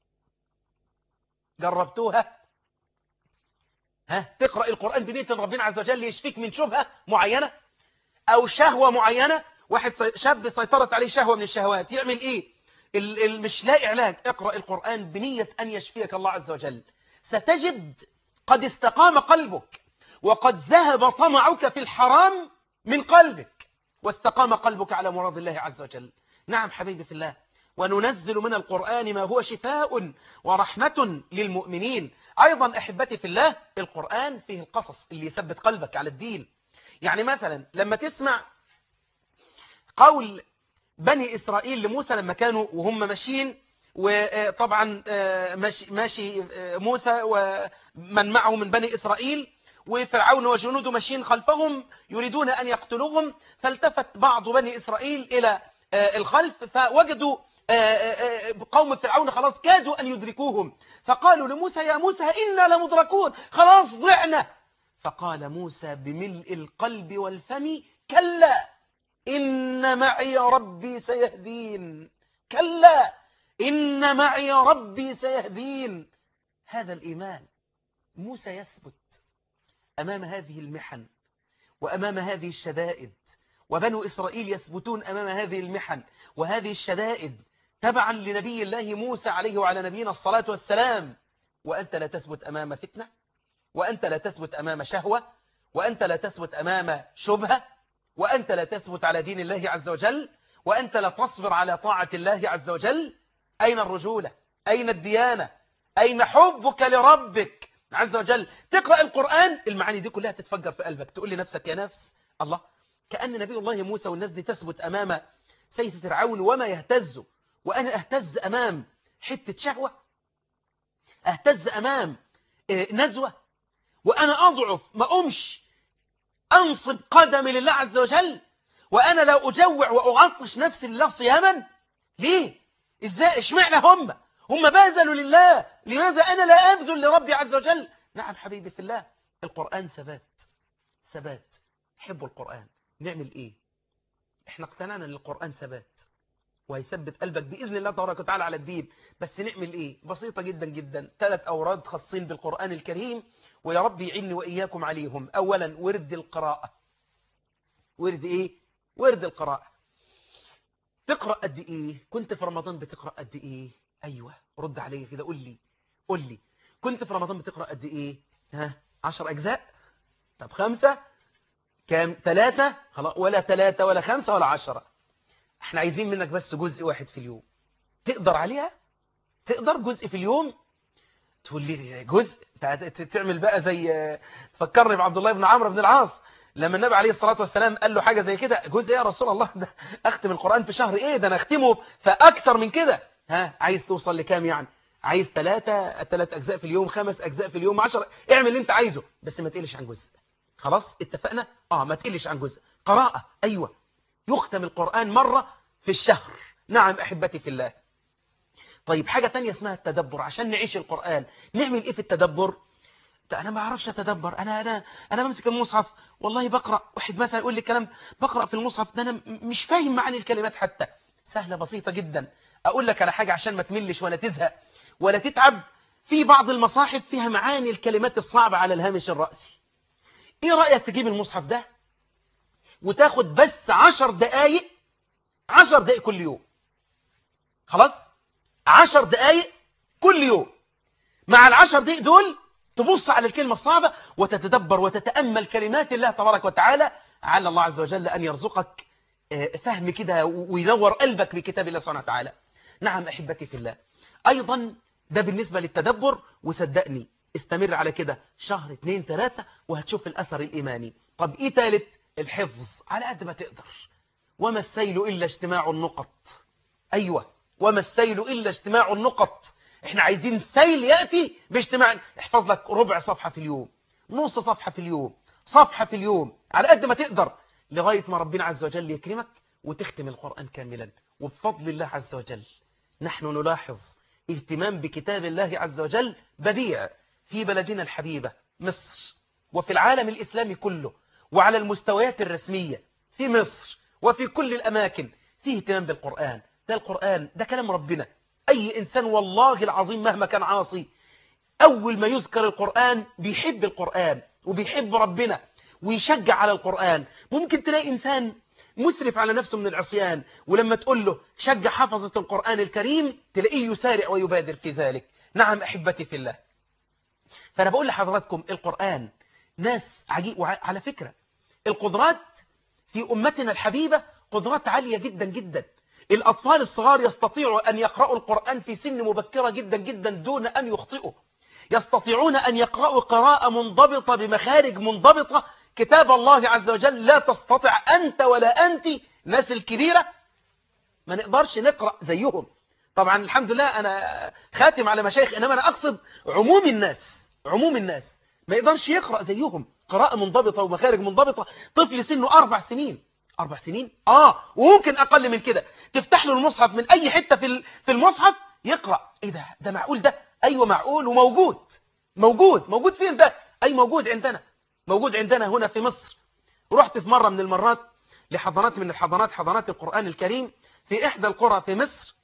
جربتوها ها تقرأ القرآن بنية ربنا عز وجل يشفيك من شبهة معينة أو شهوة معينة واحد شاب سيطرت عليه شهوة من الشهوات يعمل إيه مش لاقي علاج اقرأ القرآن بنية أن يشفيك الله عز وجل ستجد قد استقام قلبك وقد ذهب طمعك في الحرام من قلبك واستقام قلبك على مراد الله عز وجل نعم حبيبي في الله وننزل من القرآن ما هو شفاء ورحمة للمؤمنين أيضا أحبتي في الله القرآن فيه القصص اللي يثبت قلبك على الدين يعني مثلا لما تسمع قول بني إسرائيل لموسى لما كانوا وهم ماشيين وطبعا ماشي, ماشي موسى ومن معه من بني إسرائيل وفرعون وجنوده ماشيين خلفهم يريدون أن يقتلوهم فالتفت بعض بني إسرائيل إلى الخلف فوجدوا قوم فرعون خلاص كادوا أن يدركوهم فقالوا لموسى يا موسى إنا لمدركون خلاص ضعنا فقال موسى بملء القلب والفم كلا إن معي ربي سيهدين كلا إن معي ربي سيهدين هذا الإيمان موسى يثبت أمام هذه المحن وأمام هذه الشدائد وبنو إسرائيل يثبتون أمام هذه المحن وهذه الشدائد تبعا لنبي الله موسى عليه وعلى نبينا الصلاة والسلام وأنت لا تثبت أمام فتنة وأنت لا تثبت أمام شهوة وأنت لا تثبت أمام شبهة وأنت لا تثبت على دين الله عز وجل وأنت لا تصبر على طاعة الله عز وجل أين الرجولة أين الديانة أين حبك لربك عز وجل تقرأ القرآن المعاني دي كلها تتفجر في قلبك تقول لنفسك يا نفس الله كأن نبي الله موسى والناس دي تثبت أمام سيف فرعون وما يهتز وأنا أهتز أمام حتة شهوة أهتز أمام نزوة وأنا أضعف ما أمش أنصب قدمي لله عز وجل وأنا لا أجوع وأعطش نفسي لله صياما ليه إزاي اشمعنى هم هم بذلوا لله لماذا أنا لا أبذل لربي عز وجل نعم حبيبي في الله القرآن ثبات ثبات حبوا القرآن نعمل إيه إحنا اقتنعنا أن القرآن ثبات وهيثبت قلبك بإذن الله تبارك وتعالى على الدين بس نعمل إيه بسيطة جدا جدا ثلاث أوراد خاصين بالقرآن الكريم ويا رب يعيني وإياكم عليهم أولا ورد القراءة ورد إيه ورد القراءة تقرأ قد إيه كنت في رمضان بتقرأ قد إيه أيوة رد علي كده قول لي قول لي كنت في رمضان بتقرأ قد إيه ها عشر أجزاء طب خمسة كام ثلاثة خلاص ولا ثلاثة ولا خمسة ولا عشرة احنا عايزين منك بس جزء واحد في اليوم تقدر عليها تقدر جزء في اليوم تقول لي جزء تعمل بقى زي تفكرني بعبد الله بن عمرو بن العاص لما النبي عليه الصلاة والسلام قال له حاجة زي كده جزء يا رسول الله ده أختم القرآن في شهر إيه ده أنا أختمه فأكثر من كده ها عايز توصل لكام يعني عايز ثلاثة ثلاث أجزاء في اليوم خمس أجزاء في اليوم عشر اعمل اللي أنت عايزه بس ما تقلش عن جزء خلاص اتفقنا اه ما تقلش عن جزء قراءة ايوه يختم القرآن مرة في الشهر نعم احبتي في الله طيب حاجة تانية اسمها التدبر عشان نعيش القرآن نعمل ايه في التدبر ده انا ما اعرفش اتدبر انا انا انا بمسك المصحف والله بقرا واحد مثلا يقول لي كلام بقرا في المصحف ده انا م- مش فاهم معاني الكلمات حتى سهله بسيطه جدا اقول لك على حاجه عشان ما تملش ولا تزهق ولا تتعب في بعض المصاحف فيها معاني الكلمات الصعبه على الهامش الراسي ايه رايك تجيب المصحف ده وتاخد بس عشر دقايق عشر دقايق كل يوم خلاص عشر دقايق كل يوم مع العشر دقايق دول تبص على الكلمة الصعبة وتتدبر وتتأمل كلمات الله تبارك وتعالى على الله عز وجل أن يرزقك آه، فهم كده وينور قلبك بكتاب الله سبحانه وتعالى نعم أحبتي في الله أيضا ده بالنسبة للتدبر وصدقني استمر على كده شهر اتنين تلاتة وهتشوف الأثر الإيماني طب إيه تالت الحفظ على قد ما تقدر وما السيل إلا اجتماع النقط أيوة وما السيل إلا اجتماع النقط احنا عايزين سيل يأتي باجتماع احفظ لك ربع صفحة في اليوم نص صفحة في اليوم صفحة في اليوم على قد ما تقدر لغاية ما ربنا عز وجل يكرمك وتختم القرآن كاملا وبفضل الله عز وجل نحن نلاحظ اهتمام بكتاب الله عز وجل بديع في بلدنا الحبيبة مصر وفي العالم الإسلامي كله وعلى المستويات الرسمية في مصر وفي كل الأماكن في اهتمام بالقرآن ده القرآن ده كلام ربنا أي إنسان والله العظيم مهما كان عاصي أول ما يذكر القرآن بيحب القرآن وبيحب ربنا ويشجع على القرآن ممكن تلاقي إنسان مسرف على نفسه من العصيان ولما تقول له شجع حفظة القرآن الكريم تلاقيه يسارع ويبادر في ذلك نعم أحبتي في الله فأنا بقول لحضراتكم القرآن ناس عجيب وعلى فكرة القدرات في أمتنا الحبيبة قدرات عالية جدا جدا الأطفال الصغار يستطيعوا أن يقرأوا القرآن في سن مبكرة جدا جدا دون أن يخطئوا يستطيعون أن يقرأوا قراءة منضبطة بمخارج منضبطة كتاب الله عز وجل لا تستطيع أنت ولا أنت الناس الكبيرة ما نقدرش نقرأ زيهم طبعا الحمد لله أنا خاتم على مشايخ إنما أنا أقصد عموم الناس عموم الناس ما يقدرش يقرأ زيهم قراءة منضبطة ومخارج منضبطة طفل سنه أربع سنين أربع سنين آه وممكن أقل من كده تفتح له المصحف من أي حتة في في المصحف يقرأ إيه ده ده معقول ده أيوة معقول وموجود موجود موجود فين ده أي موجود عندنا موجود عندنا هنا في مصر رحت في مرة من المرات لحضانات من الحضانات حضانات القرآن الكريم في إحدى القرى في مصر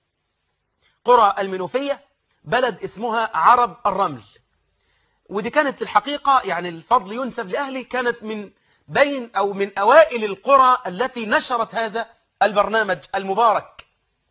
قرى المنوفية بلد اسمها عرب الرمل ودي كانت في الحقيقة يعني الفضل ينسب لأهلي كانت من بين أو من أوائل القرى التي نشرت هذا البرنامج المبارك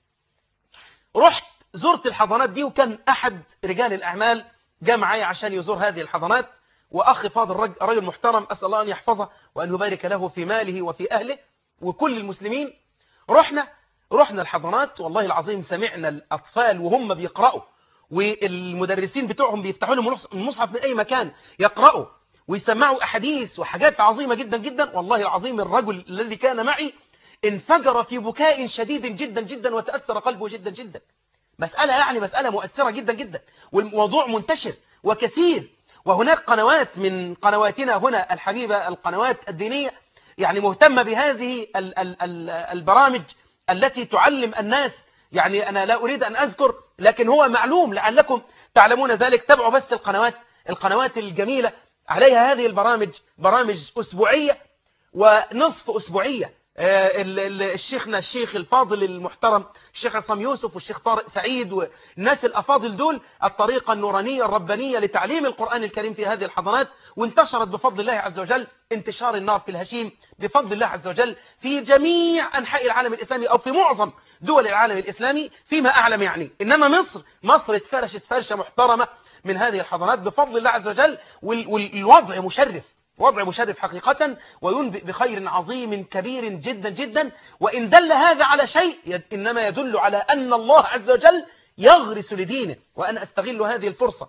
رحت زرت الحضانات دي وكان أحد رجال الأعمال جاء معايا عشان يزور هذه الحضانات وأخ فاضل رجل, رجل محترم أسأل الله أن يحفظه وأن يبارك له في ماله وفي أهله وكل المسلمين رحنا رحنا الحضانات والله العظيم سمعنا الأطفال وهم بيقرأوا والمدرسين بتوعهم بيفتحوا لهم المصحف من أي مكان يقرأوا ويسمعوا أحاديث وحاجات عظيمة جدا جدا والله العظيم الرجل الذي كان معي انفجر في بكاء شديد جدا جدا وتأثر قلبه جدا جدا مسألة يعني مسألة مؤثرة جدا جدا والموضوع منتشر وكثير وهناك قنوات من قنواتنا هنا الحبيبة القنوات الدينية يعني مهتمة بهذه ال ال ال البرامج التي تعلم الناس يعني أنا لا أريد أن أذكر لكن هو معلوم لعلكم تعلمون ذلك تابعوا بس القنوات القنوات الجميلة عليها هذه البرامج برامج أسبوعية ونصف أسبوعية الشيخنا الشيخ الفاضل المحترم الشيخ عصام يوسف والشيخ طارق سعيد والناس الأفاضل دول الطريقة النورانية الربانية لتعليم القرآن الكريم في هذه الحضانات وانتشرت بفضل الله عز وجل انتشار النار في الهشيم بفضل الله عز وجل في جميع أنحاء العالم الإسلامي أو في معظم دول العالم الإسلامي فيما أعلم يعني إنما مصر مصر اتفرشت فرشة محترمة من هذه الحضانات بفضل الله عز وجل والوضع مشرف وضع مشرف حقيقة وينبئ بخير عظيم كبير جدا جدا وإن دل هذا على شيء إنما يدل على أن الله عز وجل يغرس لدينه وأنا أستغل هذه الفرصة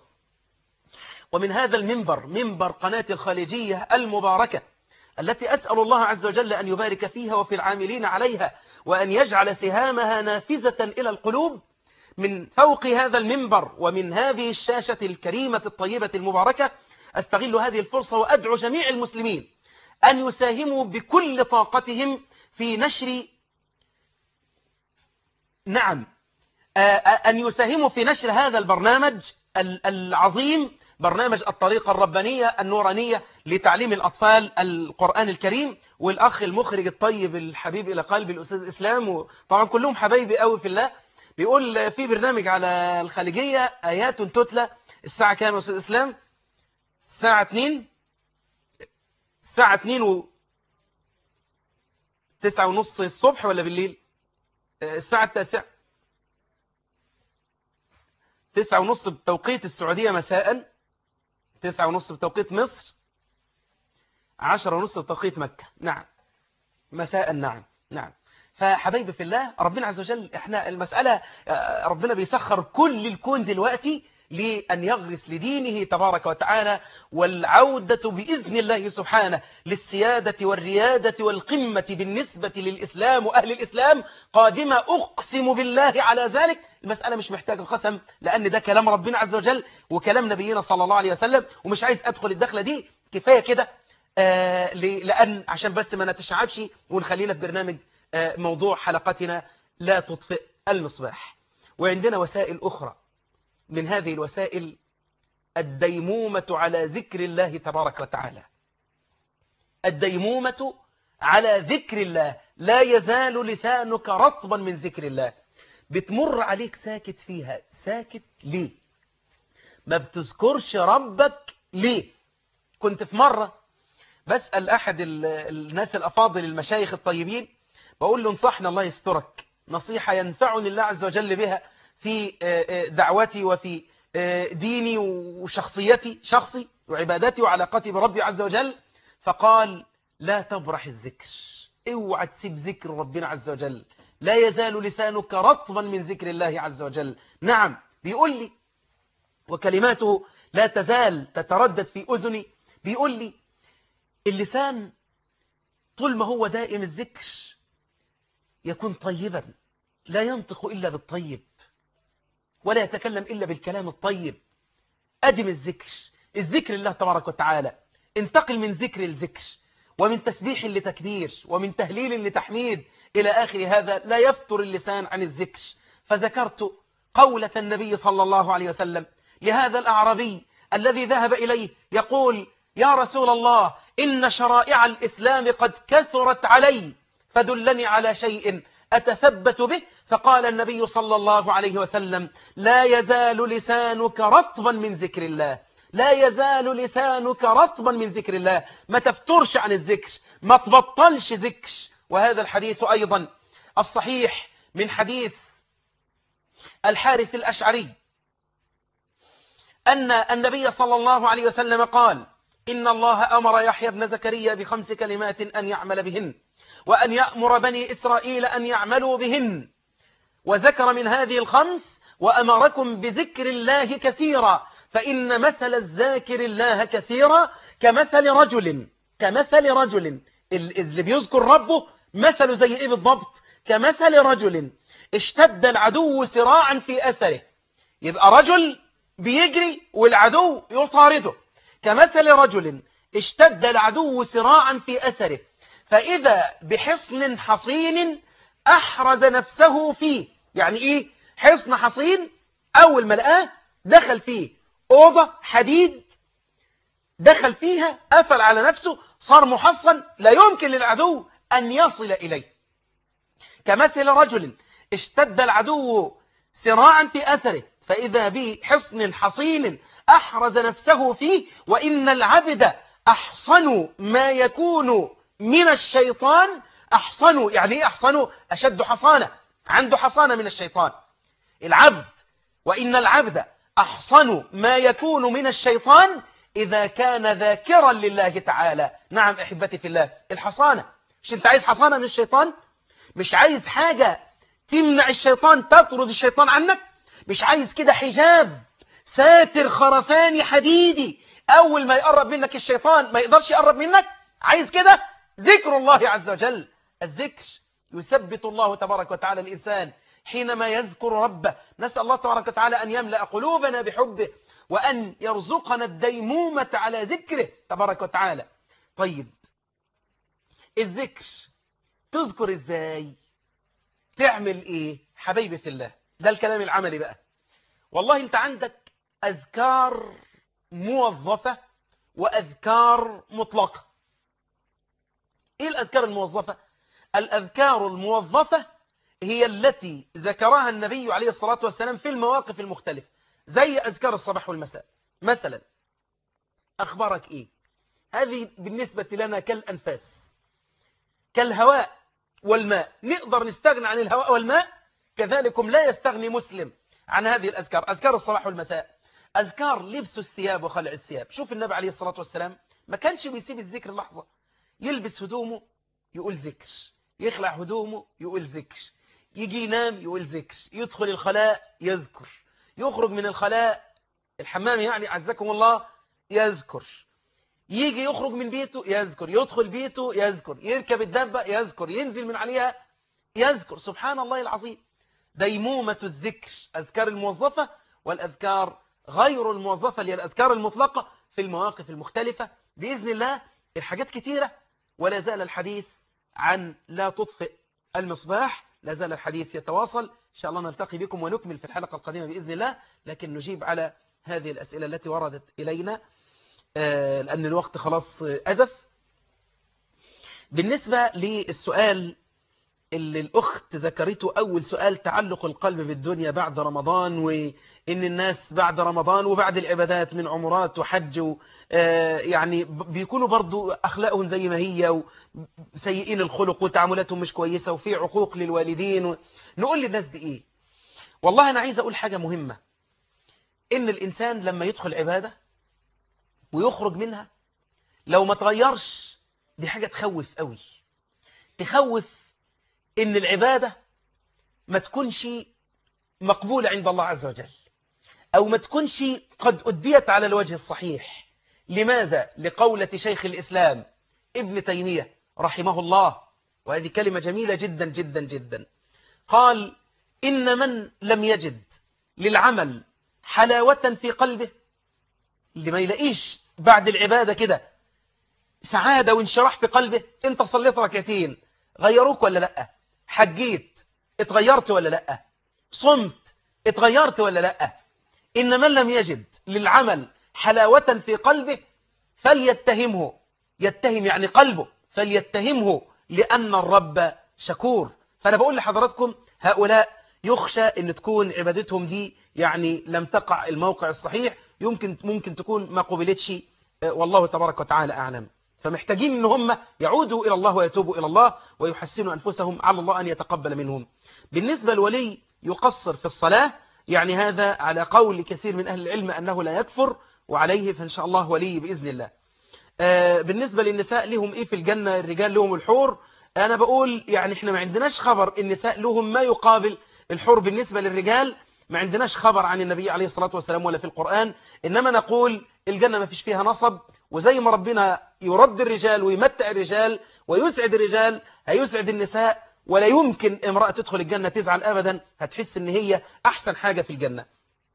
ومن هذا المنبر منبر قناة الخليجية المباركة التي أسأل الله عز وجل أن يبارك فيها وفي العاملين عليها وأن يجعل سهامها نافذة إلى القلوب من فوق هذا المنبر ومن هذه الشاشة الكريمة الطيبة المباركة أستغل هذه الفرصة وأدعو جميع المسلمين أن يساهموا بكل طاقتهم في نشر نعم آه، آه، أن يساهموا في نشر هذا البرنامج ال- العظيم برنامج الطريقة الربانية النورانية لتعليم الأطفال القرآن الكريم والأخ المخرج الطيب الحبيب إلى قلب الأستاذ الإسلام وطبعا كلهم حبايبي قوي في الله بيقول في برنامج على الخليجية آيات تتلى الساعة كام يا أستاذ إسلام الساعة 2 الساعة 2 و 9 ونص الصبح ولا بالليل آه، الساعة التاسعة تسعة ونص بتوقيت السعودية مساء تسعة ونص بتوقيت مصر عشرة ونص بتوقيت مكة نعم مساء نعم نعم فحبايبي في الله ربنا عز وجل احنا المسألة آه، ربنا بيسخر كل الكون دلوقتي لأن يغرس لدينه تبارك وتعالى والعودة بإذن الله سبحانه للسيادة والريادة والقمة بالنسبة للإسلام وأهل الإسلام قادمة أقسم بالله على ذلك المسألة مش محتاجة قسم لأن ده كلام ربنا عز وجل وكلام نبينا صلى الله عليه وسلم ومش عايز أدخل الدخلة دي كفاية كده آه ل- لأن عشان بس ما نتشعبش ونخلينا في برنامج آه موضوع حلقتنا لا تطفئ المصباح وعندنا وسائل أخرى من هذه الوسائل الديمومة على ذكر الله تبارك وتعالى الديمومة على ذكر الله لا يزال لسانك رطبا من ذكر الله بتمر عليك ساكت فيها ساكت ليه ما بتذكرش ربك ليه كنت في مرة بسأل أحد ال- الناس الأفاضل المشايخ الطيبين بقول له انصحنا الله يسترك نصيحة ينفعني الله عز وجل بها في آه، آه، دعوتي وفي آه، ديني وشخصيتي شخصي وعبادتي وعلاقتي بربي عز وجل فقال لا تبرح الذكر اوعى تسيب ذكر ربنا عز وجل لا يزال لسانك رطبا من ذكر الله عز وجل نعم بيقول لي وكلماته لا تزال تتردد في أذني بيقول لي اللسان طول ما هو دائم الذكر يكون طيبا لا ينطق إلا بالطيب ولا يتكلم إلا بالكلام الطيب أدم الذكر الذكر لله تبارك وتعالى انتقل من ذكر لذكر ومن تسبيح لتكبير ومن تهليل لتحميد إلى آخر هذا لا يفتر اللسان عن الذكر فذكرت قولة النبي صلى الله عليه وسلم لهذا الأعرابي الذي ذهب إليه يقول يا رسول الله إن شرائع الإسلام قد كثرت علي فدلني على شيء أتثبت به فقال النبي صلى الله عليه وسلم لا يزال لسانك رطبا من ذكر الله لا يزال لسانك رطبا من ذكر الله ما تفترش عن الذكر ما تبطلش ذكر وهذا الحديث أيضا الصحيح من حديث الحارث الأشعري أن النبي صلى الله عليه وسلم قال إن الله أمر يحيى بن زكريا بخمس كلمات أن يعمل بهن وأن يأمر بني إسرائيل أن يعملوا بهن وذكر من هذه الخمس وأمركم بذكر الله كثيرا فإن مثل الذاكر الله كثيرا كمثل رجل كمثل رجل اللي بيذكر ربه مثل زي إيه بالضبط كمثل رجل اشتد العدو سراعا في أثره يبقى رجل بيجري والعدو يطارده كمثل رجل اشتد العدو سراعا في أثره فإذا بحصن حصين أحرز نفسه فيه يعني إيه حصن حصين أول ما لقاه دخل فيه أوضة حديد دخل فيها قفل على نفسه صار محصن لا يمكن للعدو أن يصل إليه كمثل رجل اشتد العدو سراعا في أثره فإذا بحصن حصين أحرز نفسه فيه وإن العبد أحصن ما يكون من الشيطان أحصن يعني إيه أحصن أشد حصانة عنده حصانة من الشيطان العبد وإن العبد أحصن ما يكون من الشيطان إذا كان ذاكرا لله تعالى نعم أحبتي في الله الحصانة مش أنت عايز حصانة من الشيطان مش عايز حاجة تمنع الشيطان تطرد الشيطان عنك مش عايز كده حجاب ساتر خرساني حديدي أول ما يقرب منك الشيطان ما يقدرش يقرب منك عايز كده ذكر الله عز وجل الذكر يثبت الله تبارك وتعالى الإنسان حينما يذكر ربه نسأل الله تبارك وتعالى أن يملأ قلوبنا بحبه وأن يرزقنا الديمومة على ذكره تبارك وتعالى طيب الذكر تذكر ازاي تعمل ايه حبيبي في الله ده الكلام العملي بقى والله انت عندك اذكار موظفة واذكار مطلقة ايه الاذكار الموظفة الاذكار الموظفة هي التي ذكرها النبي عليه الصلاة والسلام في المواقف المختلفة زي اذكار الصباح والمساء مثلا اخبارك ايه هذه بالنسبة لنا كالانفاس كالهواء والماء نقدر نستغنى عن الهواء والماء كذلكم لا يستغني مسلم عن هذه الأذكار أذكار الصباح والمساء أذكار لبس الثياب وخلع الثياب شوف النبي عليه الصلاة والسلام ما كانش بيسيب الذكر لحظة يلبس هدومه يقول ذكر يخلع هدومه يقول ذكر يجي ينام يقول ذكر يدخل الخلاء يذكر يخرج من الخلاء الحمام يعني عزكم الله يذكر يجي يخرج من بيته يذكر يدخل بيته يذكر يركب الدابة يذكر ينزل من عليها يذكر سبحان الله العظيم ديمومة الذكر أذكار الموظفة والأذكار غير الموظفة اللي هي الأذكار المطلقة في المواقف المختلفة بإذن الله الحاجات كتيرة ولا زال الحديث عن لا تطفئ المصباح لا زال الحديث يتواصل إن شاء الله نلتقي بكم ونكمل في الحلقة القادمة بإذن الله لكن نجيب على هذه الأسئلة التي وردت إلينا لأن الوقت خلاص أزف بالنسبة للسؤال اللي الأخت ذكرته أول سؤال تعلق القلب بالدنيا بعد رمضان وإن الناس بعد رمضان وبعد العبادات من عمرات وحج يعني بيكونوا برضو أخلاقهم زي ما هي وسيئين الخلق وتعاملاتهم مش كويسة وفي عقوق للوالدين نقول للناس دي إيه والله أنا عايز أقول حاجة مهمة إن الإنسان لما يدخل عبادة ويخرج منها لو ما تغيرش دي حاجة تخوف قوي تخوف ان العبادة ما تكونش مقبولة عند الله عز وجل او ما تكونش قد أديت على الوجه الصحيح لماذا لقولة شيخ الإسلام ابن تيمية رحمه الله وهذه كلمة جميلة جدا جدا جدا قال إن من لم يجد للعمل حلاوة في قلبه اللي ما يلاقيش بعد العبادة كده سعادة وانشراح في قلبه انت صليت ركعتين غيروك ولا لا حجيت اتغيرت ولا لا صمت اتغيرت ولا لا إن من لم يجد للعمل حلاوة في قلبه فليتهمه يتهم يعني قلبه فليتهمه لأن الرب شكور فأنا بقول لحضراتكم هؤلاء يخشى أن تكون عبادتهم دي يعني لم تقع الموقع الصحيح يمكن ممكن تكون ما قبلتش والله تبارك وتعالى أعلم فمحتاجين ان هم يعودوا إلى الله ويتوبوا إلى الله ويحسنوا أنفسهم على الله أن يتقبل منهم بالنسبة لولي يقصر في الصلاة يعني هذا على قول كثير من أهل العلم أنه لا يكفر وعليه فإن شاء الله ولي بإذن الله بالنسبة للنساء لهم إيه في الجنة الرجال لهم الحور أنا بقول يعني إحنا ما عندناش خبر النساء لهم ما يقابل الحور بالنسبة للرجال ما عندناش خبر عن النبي عليه الصلاة والسلام ولا في القرآن إنما نقول الجنة ما فيش فيها نصب وزي ما ربنا يرد الرجال ويمتع الرجال ويسعد الرجال هيسعد النساء ولا يمكن امرأة تدخل الجنة تزعل أبدا هتحس ان هي أحسن حاجة في الجنة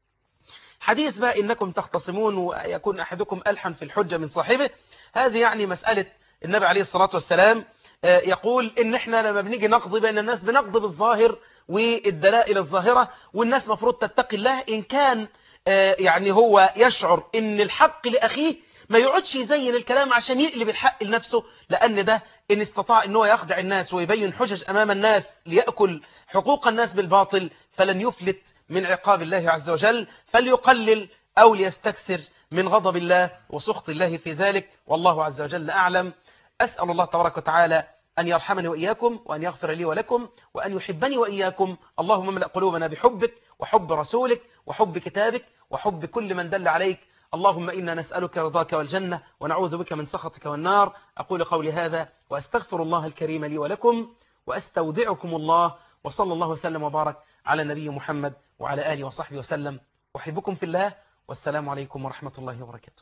حديث بقى إنكم تختصمون ويكون أحدكم ألحن في الحجة من صاحبه هذه يعني مسألة النبي عليه الصلاة والسلام يقول إن إحنا لما بنيجي نقضي بين الناس بنقضي بالظاهر والدلائل الظاهرة والناس مفروض تتقي الله إن كان يعني هو يشعر إن الحق لأخيه ما يقعدش يزين الكلام عشان يقلب الحق لنفسه لأن ده إن استطاع إن هو يخدع الناس ويبين حجج أمام الناس ليأكل حقوق الناس بالباطل فلن يفلت من عقاب الله عز وجل فليقلل أو ليستكثر من غضب الله وسخط الله في ذلك والله عز وجل أعلم أسأل الله تبارك وتعالى أن يرحمني وإياكم وأن يغفر لي ولكم وأن يحبني وإياكم اللهم املأ قلوبنا بحبك وحب رسولك وحب كتابك وحب كل من دل عليك اللهم إنا نسألك رضاك والجنة ونعوذ بك من سخطك والنار أقول قولي هذا وأستغفر الله الكريم لي ولكم وأستودعكم الله وصلى الله وسلم وبارك على نبي محمد وعلى آله وصحبه وسلم أحبكم في الله والسلام عليكم ورحمة الله وبركاته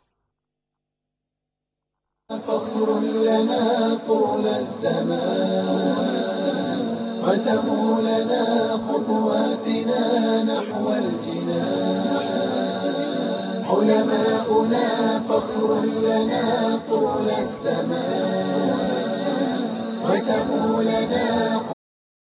فخر لنا طول الزمان رسموا لنا خطواتنا نحو الجنان علماؤنا فخر لنا طول الزمان رسموا لنا